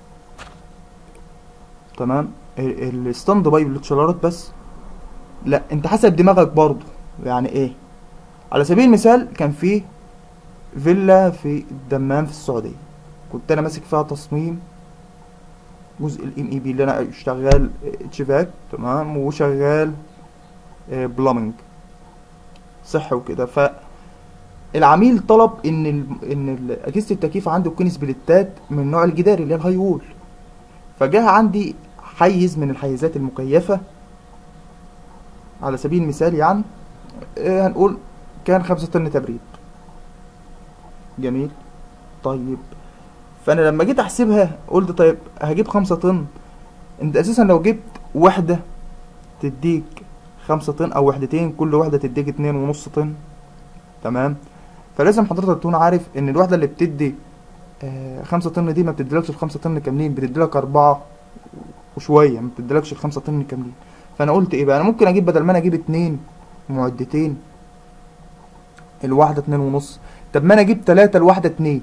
تمام الستاند باي للتشيلرات بس لا انت حسب دماغك برضو يعني ايه على سبيل المثال كان في فيلا في الدمام في السعودية كنت انا ماسك فيها تصميم جزء الام اي بي اللي انا شغال اتشفاك تمام وشغال بلامنج صحي وكده ف العميل طلب ان ال... ان ال- اجهزه التكييف عنده تكون سبليتات من نوع الجداري اللي هي الهاي وول فجاه عندي حيز من الحيزات المكيفه على سبيل المثال يعني آه، هنقول كان خمسة طن تبريد جميل طيب فانا لما جيت احسبها قلت طيب هجيب خمسة طن انت اساسا لو جبت وحدة تديك خمسة طن او وحدتين كل وحدة تديك اتنين ونص طن تمام فلازم حضرتك تكون عارف ان الوحدة اللي بتدي آه خمسة طن دي ما بتديلكش الخمسة طن كاملين بتديلك اربعة وشوية ما بتديلكش الخمسة طن كاملين فانا قلت ايه بقى انا ممكن اجيب بدل ما انا اجيب اتنين معدتين الواحدة اتنين ونص طب ما انا اجيب تلاتة الواحدة اتنين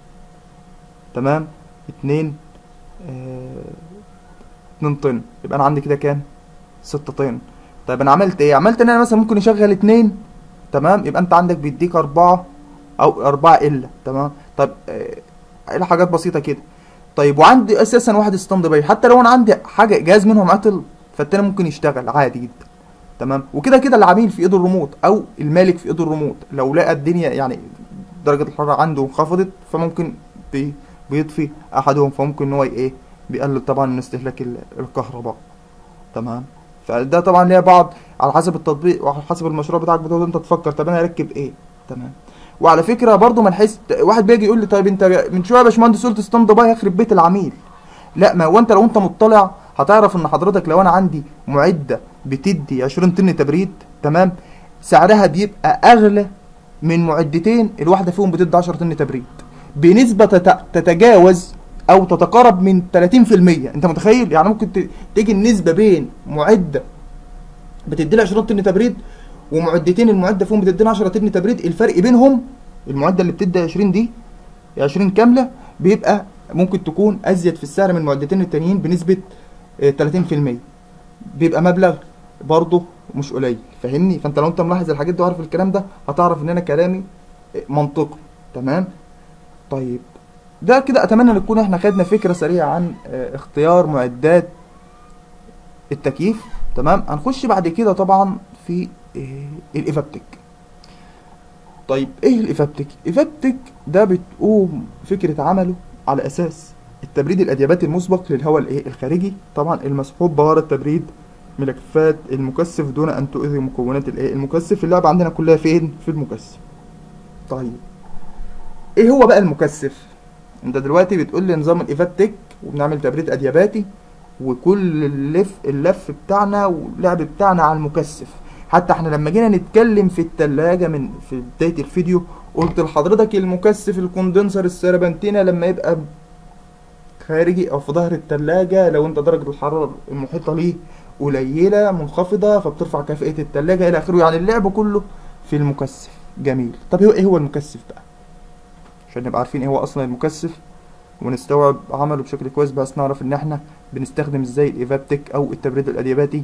تمام اتنين آه، اتنين طن يبقى انا عندي كده كام ستة طن طيب انا عملت ايه عملت ان انا مثلا ممكن اشغل اتنين تمام يبقى انت عندك بيديك اربعة او اربعة الا تمام طب آه، الى حاجات بسيطة كده طيب وعندي اساسا واحد ستاند باي حتى لو انا عندي حاجة جهاز منهم عطل فالتاني ممكن يشتغل عادي جدا تمام وكده كده العميل في ايده الريموت او المالك في ايده الريموت لو لقى الدنيا يعني درجة الحرارة عنده انخفضت فممكن بي بيطفي احدهم فممكن ان هو ايه بيقلل طبعا من استهلاك ال- الكهرباء تمام فده طبعا ليها بعض على حسب التطبيق وعلى حسب المشروع بتاعك بتقعد انت تفكر طب انا اركب ايه تمام وعلى فكره برضو ما نحس واحد بيجي يقول لي طيب انت من شويه يا باشمهندس قلت ستاند باي هيخرب بيت العميل لا ما هو انت لو انت مطلع هتعرف ان حضرتك لو انا عندي معده بتدي 20 طن تبريد تمام سعرها بيبقى اغلى من معدتين الواحده فيهم بتدي 10 طن تبريد بنسبه تت- تتجاوز او تتقارب من 30% انت متخيل يعني ممكن ت- تيجي النسبه بين معده بتدي لها 20 طن تبريد ومعدتين المعده فيهم بتدي لها 10 طن تبريد الفرق بينهم المعده اللي بتدي 20 دي 20 كامله بيبقى ممكن تكون ازيد في السعر من المعدتين التانيين بنسبه آه، 30% بيبقى مبلغ برضه مش قليل فاهمني فانت لو انت ملاحظ الحاجات دي وعارف الكلام ده هتعرف ان انا كلامي آه، منطقي تمام طيب ده كده اتمنى ان نكون احنا خدنا فكره سريعه عن آه، اختيار معدات التكييف تمام هنخش بعد كده طبعا في آه، الايفابتك طيب ايه الايفابتك ايفابتك ده بتقوم فكره عمله على اساس التبريد الادياباتي المسبق للهواء الايه الخارجي طبعا المسحوب بغرض تبريد ملفات المكثف دون ان تؤذي مكونات الايه المكثف اللعبه عندنا كلها فين في المكثف طيب ايه هو بقى المكثف انت دلوقتي بتقول لي نظام الايفابتك وبنعمل تبريد ادياباتي وكل اللف اللف بتاعنا واللعب بتاعنا على المكثف حتى احنا لما جينا نتكلم في التلاجة من في بداية الفيديو قلت لحضرتك المكثف الكوندنسر السربنتينة لما يبقى خارجي او في ظهر التلاجة لو انت درجة الحرارة المحيطة ليه قليلة منخفضة فبترفع كفاءة التلاجة الى اخره يعني اللعب كله في المكثف جميل طب هو ايه هو المكثف بقى عشان نبقى عارفين ايه هو اصلا المكثف ونستوعب عمله بشكل كويس بحيث نعرف ان احنا بنستخدم ازاي الايفابتك او التبريد الادياباتي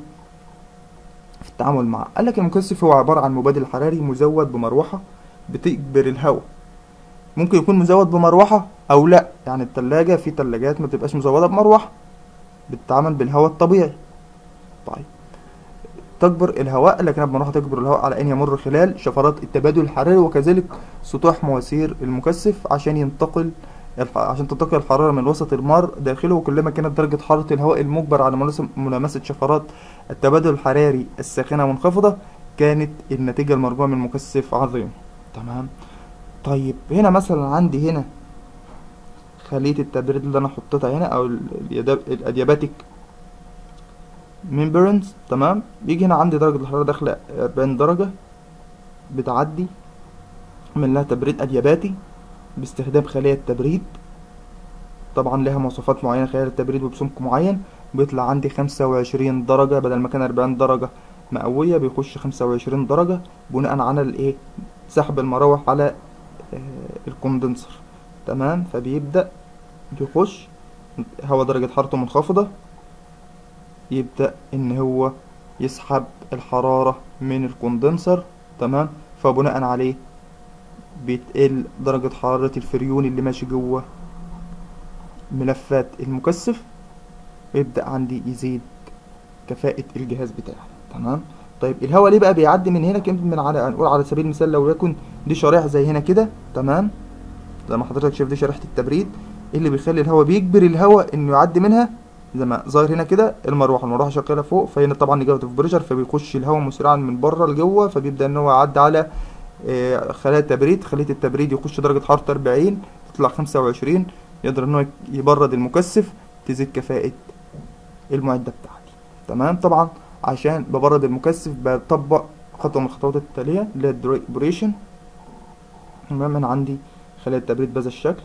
في التعامل معه قال لك المكثف هو عبارة عن مبادل حراري مزود بمروحة بتجبر الهواء ممكن يكون مزود بمروحة او لا يعني التلاجة في تلاجات ما بتبقاش مزودة بمروحة بتتعامل بالهواء الطبيعي طيب تجبر الهواء لكن المروحة تجبر الهواء على ان يمر خلال شفرات التبادل الحراري وكذلك سطوح مواسير المكثف عشان ينتقل الح- عشان تنتقل الحرارة من وسط المار داخله وكلما كانت درجة حرارة الهواء المجبر على ملامس- ملامسة شفرات التبادل الحراري الساخنة منخفضة كانت النتيجة المرجوة من المكثف عظيم تمام طيب هنا مثلا عندي هنا خلية التبريد اللي انا حطيتها هنا او ال- اليدا- الادياباتيك ميمبرنز تمام بيجي هنا عندي درجة الحرارة داخلة 40 درجة بتعدي من لها تبريد ادياباتي باستخدام خلية تبريد طبعا لها مواصفات معينة خلال التبريد وبسمك معين بيطلع عندي خمسة وعشرين درجة بدل ما كان أربعين درجة مئوية بيخش خمسة وعشرين درجة بناء على الايه سحب المراوح على آه، الكوندنسر تمام فبيبدأ يخش هوا درجة حرارته منخفضة يبدأ ان هو يسحب الحرارة من الكوندنسر تمام فبناء عليه بتقل درجة حرارة الفريون اللي ماشي جوه ملفات المكثف ويبدأ عندي يزيد كفاءة الجهاز بتاعي تمام طيب الهواء ليه بقى بيعدي من هنا كده من على نقول على سبيل المثال لو يكن دي شريحه زي هنا كده تمام زي ما حضرتك شايف دي شريحه التبريد إيه اللي بيخلي الهواء بيجبر الهواء انه يعدي منها زي ما ظاهر هنا كده المروحه المروحه شغاله فوق فهنا طبعا نيجاتيف بريشر فبيخش الهواء مسرعا من بره لجوه فبيبدا ان هو يعدي على آه، خلايا التبريد خليه التبريد يخش درجه حراره 40 تطلع 25 يقدر ان هو يبرد المكثف تزيد كفاءه المعده بتاعتي تمام طبعا عشان ببرد المكثف بطبق خطوه من الخطوات التاليه اللي هي الدريبريشن تمام انا عندي خلايا التبريد بهذا الشكل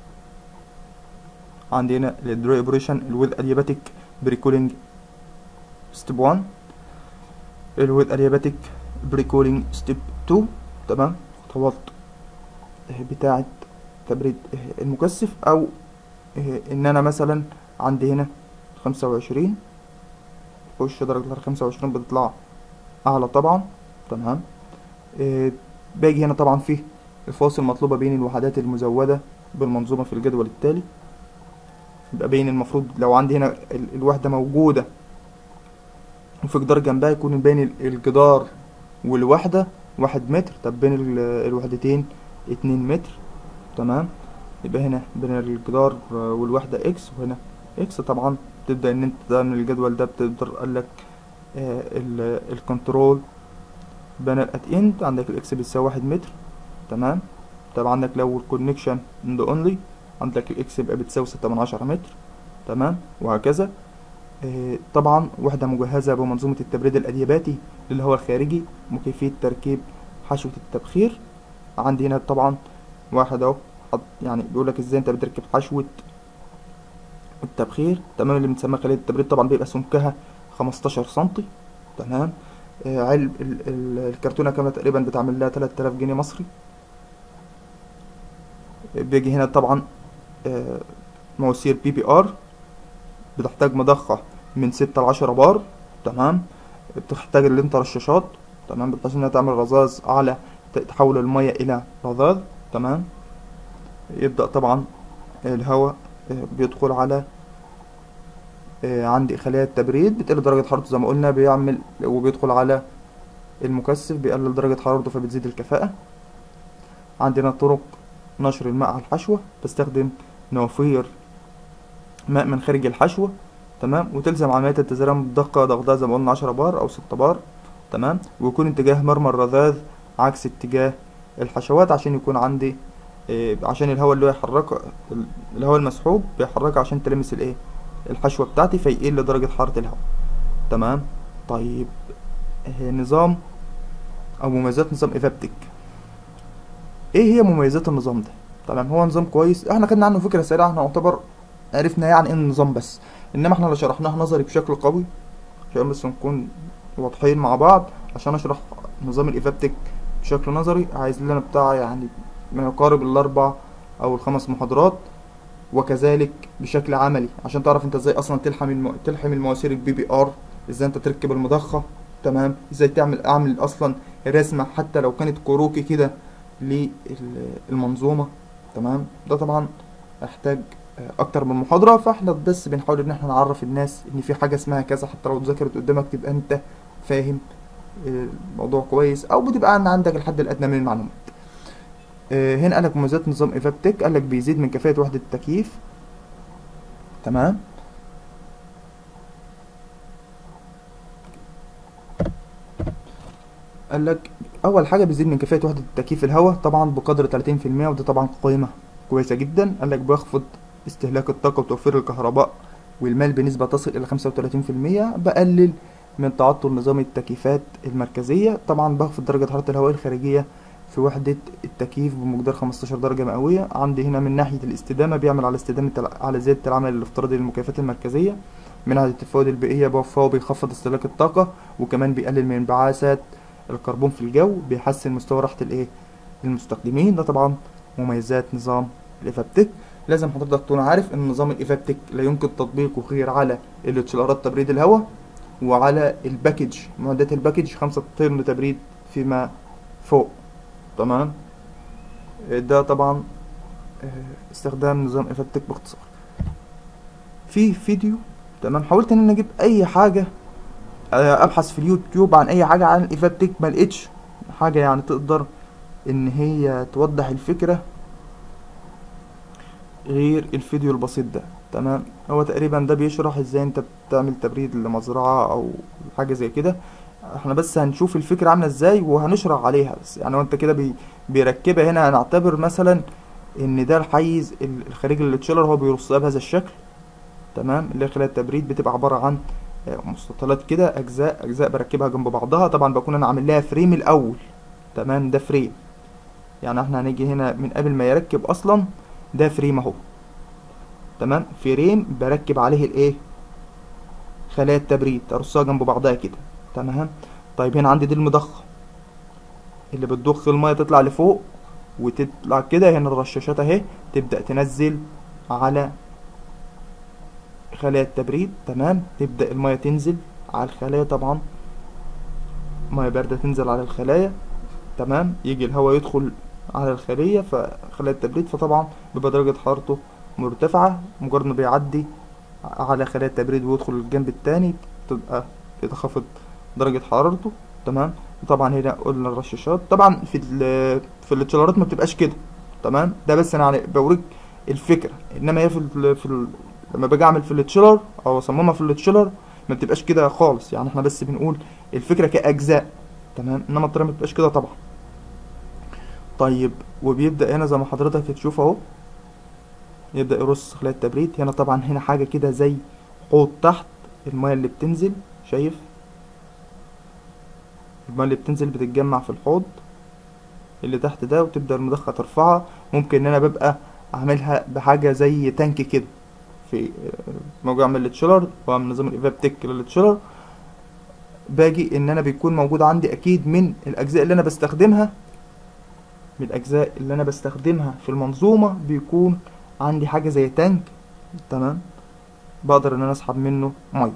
عندي هنا الدريبريشن الويل ادياباتيك بريكولينج ستيب 1 الويل ادياباتيك بريكولينج ستيب 2 تمام خطوات بتاعه تبريد المكثف او ان انا مثلا عندي هنا خمسة وعشرين خش درجة الحرارة خمسة وعشرين بتطلع أعلى طبعا تمام إيه باجي هنا طبعا فيه الفاصل مطلوبة بين الوحدات المزودة بالمنظومة في الجدول التالي يبقى بين المفروض لو عندي هنا ال- الوحدة موجودة وفي جدار جنبها يكون بين ال- الجدار والوحدة واحد متر طب بين ال- الوحدتين اتنين متر تمام يبقى هنا بين الجدار والوحدة اكس وهنا اكس طبعا تبدأ ان انت تعمل الجدول ده بتقدر قالك آه الكنترول بانر ات اند عندك الاكس بتساوي واحد متر تمام طبعا عندك لو الكونكشن اند اونلي عندك الاكس يبقى بتساوي ستة من عشرة متر تمام وهكذا آه طبعا وحدة مجهزة بمنظومة التبريد الأدياباتي للهواء الخارجي وكيفية تركيب حشوة التبخير عندي هنا طبعا واحد اهو حط- يعني بيقول لك ازاي انت بتركب حشوة التبخير تمام اللي بنسميها خلية التبريد طبعا بيبقى سمكها 15 سنتي تمام آه علب ال- ال- الكرتونة كاملة تقريبا بتعمل لها 3000 جنيه مصري آه، بيجي هنا طبعا آه، مواسير بي بي ار بتحتاج مضخة من 6 ل 10 بار تمام بتحتاج اللينت رشاشات تمام بتحتاج انها تعمل رذاذ على ت- تحول المية الى رذاذ تمام يبدأ طبعا الهواء آه، بيدخل على آه، عندي خلايا التبريد بتقل درجة حرارته زي ما قلنا بيعمل وبيدخل على المكثف بيقلل درجة حرارته فبتزيد الكفاءة عندنا طرق نشر الماء على الحشوة بستخدم نوافير ماء من خارج الحشوة تمام وتلزم عملية التزريع الدقة ضغطها زي ما قلنا عشرة بار أو ستة بار تمام ويكون اتجاه مرمى الرذاذ عكس اتجاه الحشوات عشان يكون عندي إيه عشان الهواء اللي هو يحرك ال- الهواء المسحوب بيحركه عشان تلمس الايه الحشوة بتاعتي فيقل درجة حرارة الهواء تمام طيب آه، نظام او مميزات نظام ايفابتك ايه هي مميزات النظام ده تمام هو نظام كويس احنا خدنا عنه فكرة سريعة احنا نعتبر عرفنا يعني ايه النظام بس انما احنا اللي شرحناه نظري بشكل قوي عشان بس نكون واضحين مع بعض عشان اشرح نظام الايفابتك بشكل نظري عايز لنا بتاع يعني ما يقارب الاربع او الخمس محاضرات وكذلك بشكل عملي عشان تعرف انت ازاي اصلا تلحم المو... تلحم المواسير البي بي ار ازاي انت تركب المضخه تمام ازاي تعمل اعمل اصلا رسمه حتى لو كانت كروكي كده للمنظومه تمام ده طبعا احتاج آه، اكتر من محاضره فاحنا بس بنحاول ان احنا نعرف الناس ان في حاجه اسمها كذا حتى لو اتذكرت قدامك تبقى انت فاهم آه، الموضوع كويس او بتبقى ان عندك الحد الادنى من المعلومات آه، هنا قالك مميزات نظام ايفابتك قالك بيزيد من كفاءة وحدة التكييف تمام قالك اول حاجة بيزيد من كفاءة وحدة التكييف الهواء طبعا بقدر 30% وده طبعا قيمة كويسة جدا قالك بيخفض استهلاك الطاقة وتوفير الكهرباء والمال بنسبة تصل إلى 35% بقلل من تعطل نظام التكييفات المركزية طبعا بخفض درجة حرارة الهواء الخارجية في وحدة التكييف بمقدار 15 درجة مئوية عندي هنا من ناحية الاستدامة بيعمل على استدامة الع- على زيادة العمل الافتراضي للمكيفات المركزية من ناحية الفوائد البيئية بوفاه بيخفض استهلاك الطاقة وكمان بيقلل من انبعاثات الكربون في الجو بيحسن مستوى راحة الايه المستخدمين ده طبعا مميزات نظام الايفابتك لازم حضرتك تكون عارف ان نظام الايفابتك لا يمكن تطبيقه غير على الاتشلارات تبريد الهواء وعلى الباكج معدات الباكج خمسة طن تبريد فيما فوق تمام ده طبعا آه، استخدام نظام ايفابتك باختصار في فيديو تمام حاولت ان انا اجيب اي حاجه آه، ابحث في اليوتيوب عن اي حاجه عن الايفابتك ما لقيتش حاجه يعني تقدر ان هي توضح الفكره غير الفيديو البسيط ده تمام هو تقريبا ده بيشرح ازاي انت بتعمل تبريد لمزرعه او حاجه زي كده احنا بس هنشوف الفكره عامله ازاي وهنشرح عليها بس يعني وانت كده بي بيركبها هنا هنعتبر مثلا ان ده الحيز ال- الخارجي للتشيلر هو بيرصها بهذا الشكل تمام اللي هي خلال التبريد بتبقى عباره عن آه، مستطيلات كده اجزاء اجزاء بركبها جنب بعضها طبعا بكون انا عامل لها فريم الاول تمام ده فريم يعني احنا هنيجي هنا من قبل ما يركب اصلا ده فريم اهو تمام فريم بركب عليه الايه خلايا التبريد ارصها جنب بعضها كده تمام طيب هنا عندي دي المضخه اللي بتضخ الميه تطلع لفوق وتطلع كده هنا الرشاشات اهي تبدا تنزل على خلايا التبريد تمام تبدا الميه تنزل على الخلايا طبعا ميه بارده تنزل على الخلايا تمام يجي الهواء يدخل على الخليه فخلايا التبريد فطبعا بيبقى درجه حرارته مرتفعه مجرد ما بيعدي على خلايا التبريد ويدخل الجنب التاني تبقى بتخفض درجه حرارته تمام طبعا هنا قلنا الرشاشات طبعا في ال في التشيلرات ما بتبقاش كده تمام ده بس انا يعني بوريك الفكره انما هي في ال في ال لما باجي اعمل في التشيلر او اصممها في التشيلر ما بتبقاش كده خالص يعني احنا بس بنقول الفكره كاجزاء تمام انما الطريقه ما بتبقاش كده طبعا طيب وبيبدا هنا زي ما حضرتك تشوف اهو يبدا يرص خلايا التبريد هنا طبعا هنا حاجه كده زي حوض تحت الميه اللي بتنزل شايف الميه اللي بتنزل بتتجمع في الحوض اللي تحت ده وتبدا المضخه ترفعها ممكن ان انا ببقى اعملها بحاجه زي تانك كده في موجود اعمل التشيلر واعمل نظام الايفابتك للتشيلر باجي ان انا بيكون موجود عندي اكيد من الاجزاء اللي انا بستخدمها من الاجزاء اللي انا بستخدمها في المنظومه بيكون عندي حاجه زي تانك تمام بقدر ان انا اسحب منه ميه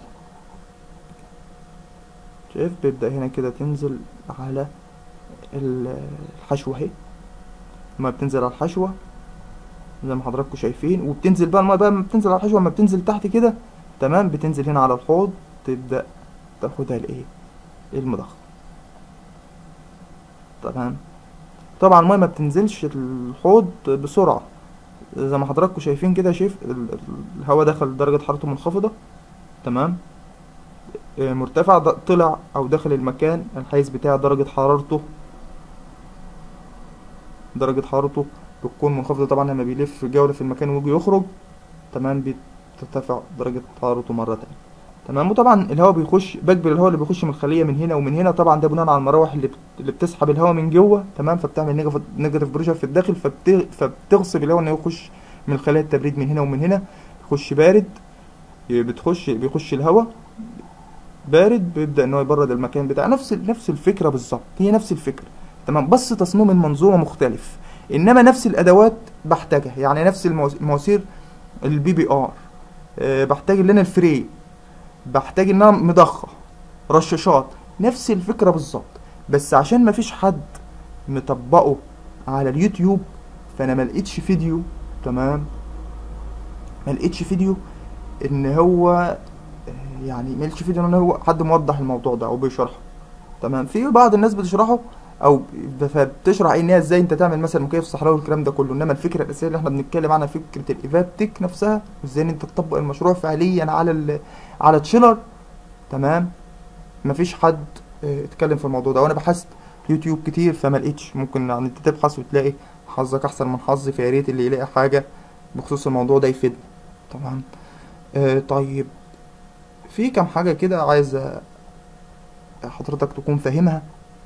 شايف بيبدا هنا كده تنزل على الحشوه اهي الميه بتنزل على الحشوه زي ما حضراتكم شايفين وبتنزل بقى الميه بقى لما بتنزل على الحشوه لما بتنزل تحت كده تمام بتنزل هنا على الحوض تبدا تاخدها الايه المضخه تمام طبعا الميه ما بتنزلش الحوض بسرعه زي ما حضراتكم شايفين كده شايف الهواء دخل درجه حرارته منخفضه تمام مرتفع طلع او دخل المكان الحيز بتاع درجه حرارته درجه حرارته بتكون منخفضه طبعا لما بيلف جوله في المكان ويجي يخرج تمام بترتفع درجه حرارته مره تانية تمام وطبعا الهواء بيخش بجبر الهواء اللي بيخش من الخليه من هنا ومن هنا طبعا ده بناء على المراوح اللي اللي بتسحب الهواء من جوه تمام فبتعمل نيجاتيف بريشر في الداخل فبت... فبتغصب الهواء انه يخش من خلايا التبريد من هنا ومن هنا يخش بارد بتخش بيخش الهواء بارد بيبدا ان هو يبرد المكان بتاع نفس نفس الفكره بالظبط هي نفس الفكره تمام بس تصميم المنظومه مختلف انما نفس الادوات بحتاجها يعني نفس المواسير البي بي ار أه بحتاج ان انا الفري بحتاج ان انا مضخه رشاشات نفس الفكره بالظبط بس عشان ما فيش حد مطبقه على اليوتيوب فانا ما لقيتش فيديو تمام ما لقيتش فيديو ان هو يعني ما لقيتش فيديو ان هو حد موضح الموضوع ده او بيشرحه تمام في بعض الناس بتشرحه او فبتشرح ان هي ازاي انت تعمل مثلا مكيف صحراوي والكلام ده كله انما الفكره الاساسيه اللي احنا بنتكلم عنها فكره الايفابتك نفسها وازاي ان انت تطبق المشروع فعليا على ال على تشيلر تمام مفيش حد اه اتكلم في الموضوع ده وانا بحثت يوتيوب كتير فما لقيتش ممكن يعني انت تبحث وتلاقي حظك احسن من حظي فيا ريت اللي يلاقي حاجه بخصوص الموضوع ده يفيدنا تمام اه طيب في كام حاجه كده عايز حضرتك تكون فاهمها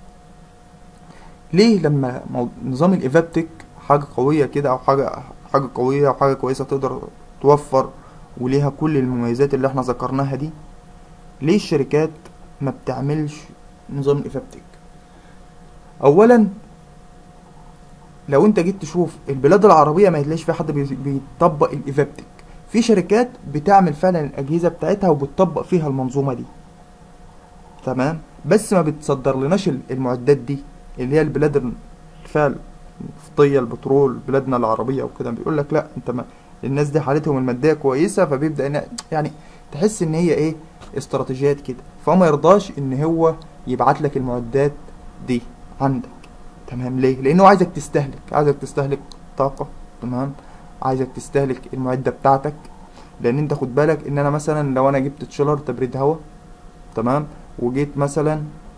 ليه لما نظام الايفابتك حاجه قويه كده او حاجه حاجه قويه او حاجه كويسه تقدر توفر وليها كل المميزات اللي احنا ذكرناها دي ليه الشركات ما بتعملش نظام الايفابتك اولا لو انت جيت تشوف البلاد العربيه ما تلاقيش في حد بيطبق الايفابتك في شركات بتعمل فعلا الاجهزه بتاعتها وبتطبق فيها المنظومه دي تمام بس ما بتصدر لناش المعدات دي اللي هي البلاد الفعل النفطيه البترول بلادنا العربيه وكده بيقول لك لا انت ما الناس دي حالتهم الماديه كويسه فبيبدا يعني تحس ان هي ايه استراتيجيات كده فهو ما يرضاش ان هو يبعت لك المعدات دي عندك تمام ليه لانه عايزك تستهلك عايزك تستهلك طاقة تمام عايزك تستهلك المعدة بتاعتك لان انت خد بالك ان انا مثلا لو انا جبت تشيلر تبريد هواء تمام وجيت مثلا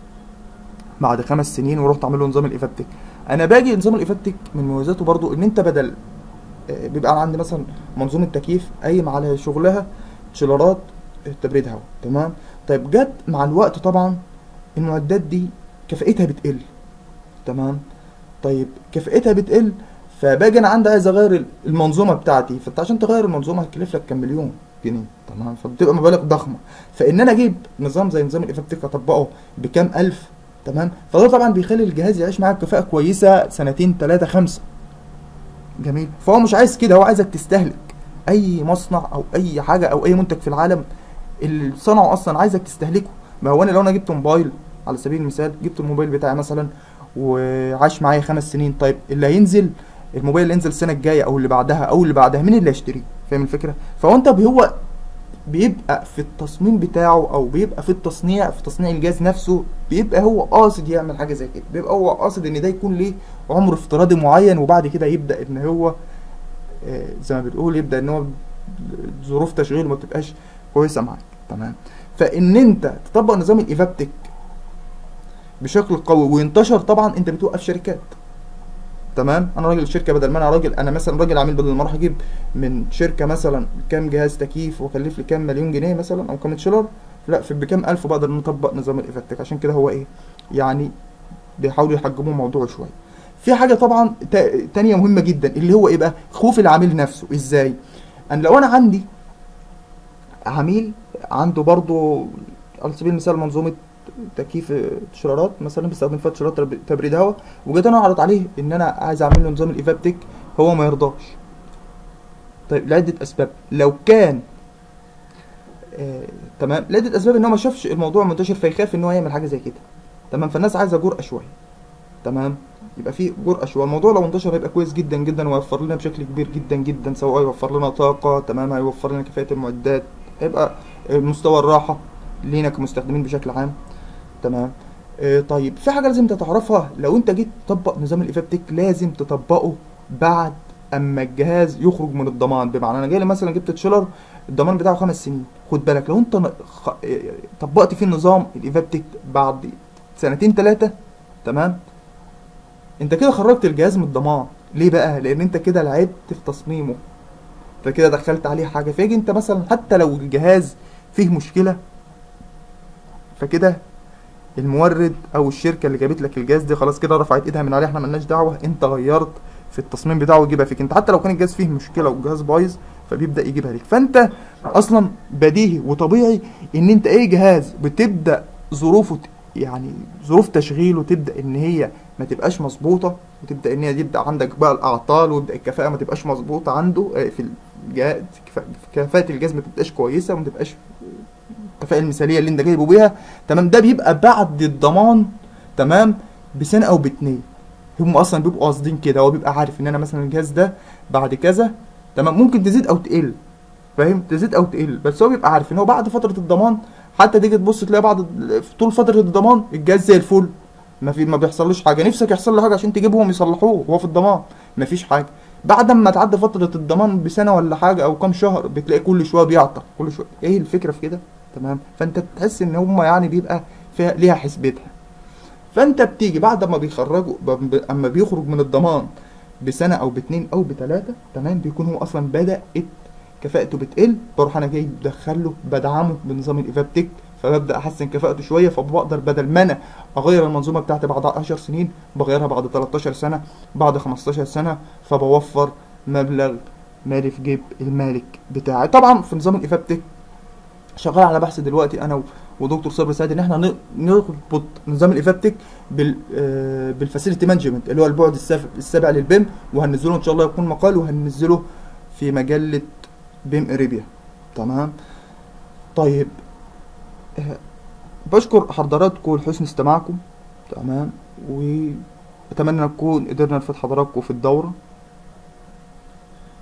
بعد خمس سنين ورحت اعمل له نظام الايفابتك انا باجي نظام الايفابتك من مميزاته برضو ان انت بدل آه، بيبقى انا عندي مثلا منظومه تكييف قايم على شغلها تشيلرات تبريد هواء تمام طيب جت مع الوقت طبعا المعدات دي كفاءتها بتقل تمام طيب كفاءتها بتقل فباجي انا عندي عايز اغير المنظومه بتاعتي فانت عشان تغير المنظومه هتكلف لك كام مليون جنيه تمام فبتبقى مبالغ ضخمه فان انا اجيب نظام زي نظام الايفابتيك اطبقه بكام الف تمام فده طبعا بيخلي الجهاز يعيش معاك كفاءه كويسه سنتين ثلاثه خمسه جميل فهو مش عايز كده هو عايزك تستهلك اي مصنع او اي حاجه او اي منتج في العالم اللي صنعه اصلا عايزك تستهلكه ما هو انا لو انا جبت موبايل على سبيل المثال جبت الموبايل بتاعي مثلا وعاش معايا خمس سنين طيب اللي هينزل الموبايل اللي ينزل السنه الجايه او اللي بعدها او اللي بعدها مين اللي هيشتريه فاهم الفكره فهو انت هو بيبقى في التصميم بتاعه او بيبقى في التصنيع في تصنيع الجهاز نفسه بيبقى هو قاصد يعمل حاجه زي كده بيبقى هو قاصد ان ده يكون ليه عمر افتراضي معين وبعد كده يبدا ان هو آه، زي ما بنقول يبدا ان هو ظروف تشغيله ما تبقاش كويسه معاك تمام فان انت تطبق نظام الايفابتك بشكل قوي وينتشر طبعا انت بتوقف شركات تمام انا راجل شركه بدل ما انا راجل انا مثلا راجل عميل بدل ما اروح اجيب من شركه مثلا كام جهاز تكييف واكلف لي كام مليون جنيه مثلا او كام شيلر لا في بكام الف بقدر نطبق نظام الايفابتك عشان كده هو ايه يعني بيحاولوا يحجموا الموضوع شويه في حاجه طبعا تا- تانية مهمه جدا اللي هو ايه بقى خوف العميل نفسه ازاي انا لو انا عندي عميل عنده برضو على سبيل المثال منظومه تكييف تشرارات مثلا بيستخدم فيها تشرارات تب- تبريد هواء وجيت انا اعرض عليه ان انا عايز اعمل له نظام الايفابتك هو ما يرضاش طيب لعده اسباب لو كان آه، تمام لعده اسباب ان هو ما شافش الموضوع منتشر فيخاف ان هو يعمل حاجه زي كده تمام فالناس عايزه جرأه شويه تمام يبقى في جرأة شويه الموضوع لو انتشر هيبقى كويس جدا جدا ويوفر لنا بشكل كبير جدا جدا سواء هيوفر لنا طاقه تمام هيوفر لنا كفاءه المعدات هيبقى آه، مستوى الراحه لينا كمستخدمين بشكل عام تمام آه، طيب في حاجه لازم انت تعرفها لو انت جيت تطبق نظام الايفابتك لازم تطبقه بعد اما الجهاز يخرج من الضمان بمعنى انا جاي لي مثلا جبت تشيلر الضمان بتاعه خمس سنين خد بالك لو انت ن- خ... آه، طبقت فيه النظام الايفابتك بعد سنتين ثلاثه تمام انت كده خرجت الجهاز من الضمان ليه بقى لان انت كده لعبت في تصميمه انت كده دخلت عليه حاجه فيجي انت مثلا حتى لو الجهاز فيه مشكله فكده المورد او الشركه اللي جابت لك الجهاز دي خلاص كده رفعت ايدها من عليه احنا ملناش دعوه انت غيرت في التصميم بتاعه ويجيبها فيك انت حتى لو كان الجهاز فيه مشكله والجهاز بايظ فبيبدا يجيبها لك فانت اصلا بديهي وطبيعي ان انت اي جهاز بتبدا ظروفه ت- يعني ظروف تشغيله تبدا ان هي ما تبقاش مظبوطه وتبدا ان هي يبدا عندك بقى الاعطال ويبدا الكفاءه ما تبقاش مظبوطه عنده آه، في الجهاز كفاءه الجهاز ما تبقاش كويسه وما تبقاش الكفاءه المثاليه اللي انت جايبه بيها تمام ده بيبقى بعد الضمان تمام بسنه او باتنين هم اصلا بيبقوا قاصدين كده هو بيبقى عارف ان انا مثلا الجهاز ده بعد كذا تمام ممكن تزيد او تقل فاهم تزيد او تقل بس هو بيبقى عارف ان هو بعد فتره الضمان حتى تيجي تبص تلاقي بعد في طول فتره الضمان الجهاز زي الفل ما في ما بيحصلوش حاجه نفسك يحصل له حاجه عشان تجيبهم يصلحوه وهو في الضمان مفيش حاجه بعد ما تعدي فتره الضمان بسنه ولا حاجه او كام شهر بتلاقي كل شويه بيعطل كل شويه ايه الفكره في كده تمام فانت تحس ان هم يعني بيبقى فيها ليها حسبتها فانت بتيجي بعد ما بيخرجوا ب- ب- اما بيخرج من الضمان بسنه او باتنين او بتلاته تمام بيكون هو اصلا بدات كفاءته بتقل بروح انا جاي بدخله بدعمه بنظام الايفابتك فببدا احسن كفاءته شويه فبقدر بدل ما انا اغير المنظومه بتاعتي بعد 10 سنين بغيرها بعد 13 سنه بعد 15 سنه فبوفر مبلغ مالي في جيب المالك بتاعي طبعا في نظام الايفابتك شغال على بحث دلوقتي انا و- ودكتور صبري سعيد ان احنا ن- نربط نظام الايفابتك بال آه، بالفاسيلتي مانجمنت اللي هو البعد السابع السابع للبيم وهننزله ان شاء الله يكون مقال وهننزله في مجله بيم اريبيا تمام طيب آه، بشكر حضراتكم لحسن استماعكم تمام واتمنى نكون قدرنا نفيد حضراتكم في الدوره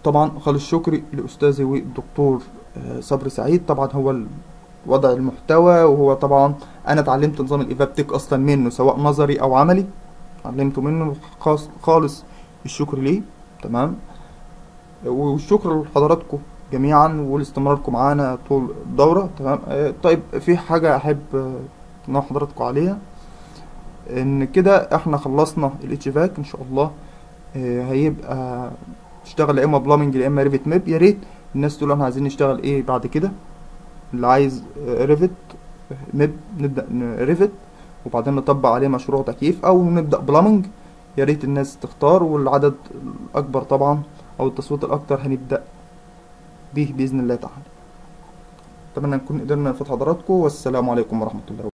طبعا خالص شكري لاستاذي والدكتور آه، صبري سعيد طبعا هو ال- وضع المحتوى وهو طبعا انا اتعلمت نظام الايفابتك اصلا منه سواء نظري او عملي اتعلمته منه خاص خالص الشكر ليه تمام والشكر لحضراتكم جميعا ولاستمراركم معانا طول الدورة تمام آه، طيب في حاجة أحب آه، أنوه حضراتكم عليها إن كده إحنا خلصنا الاتشفاك إن شاء الله آه، هيبقى نشتغل يا إما بلامنج يا إما ريفت ميب يا ريت الناس تقول إحنا عايزين نشتغل إيه بعد كده اللي عايز ريفت ميب نبدأ ريفت وبعدين نطبق عليه مشروع تكييف أو نبدأ بلامنج يا ريت الناس تختار والعدد الأكبر طبعا أو التصويت الأكتر هنبدأ به بإذن الله تعالى أتمنى نكون قدرنا نفيد حضراتكم والسلام عليكم ورحمة الله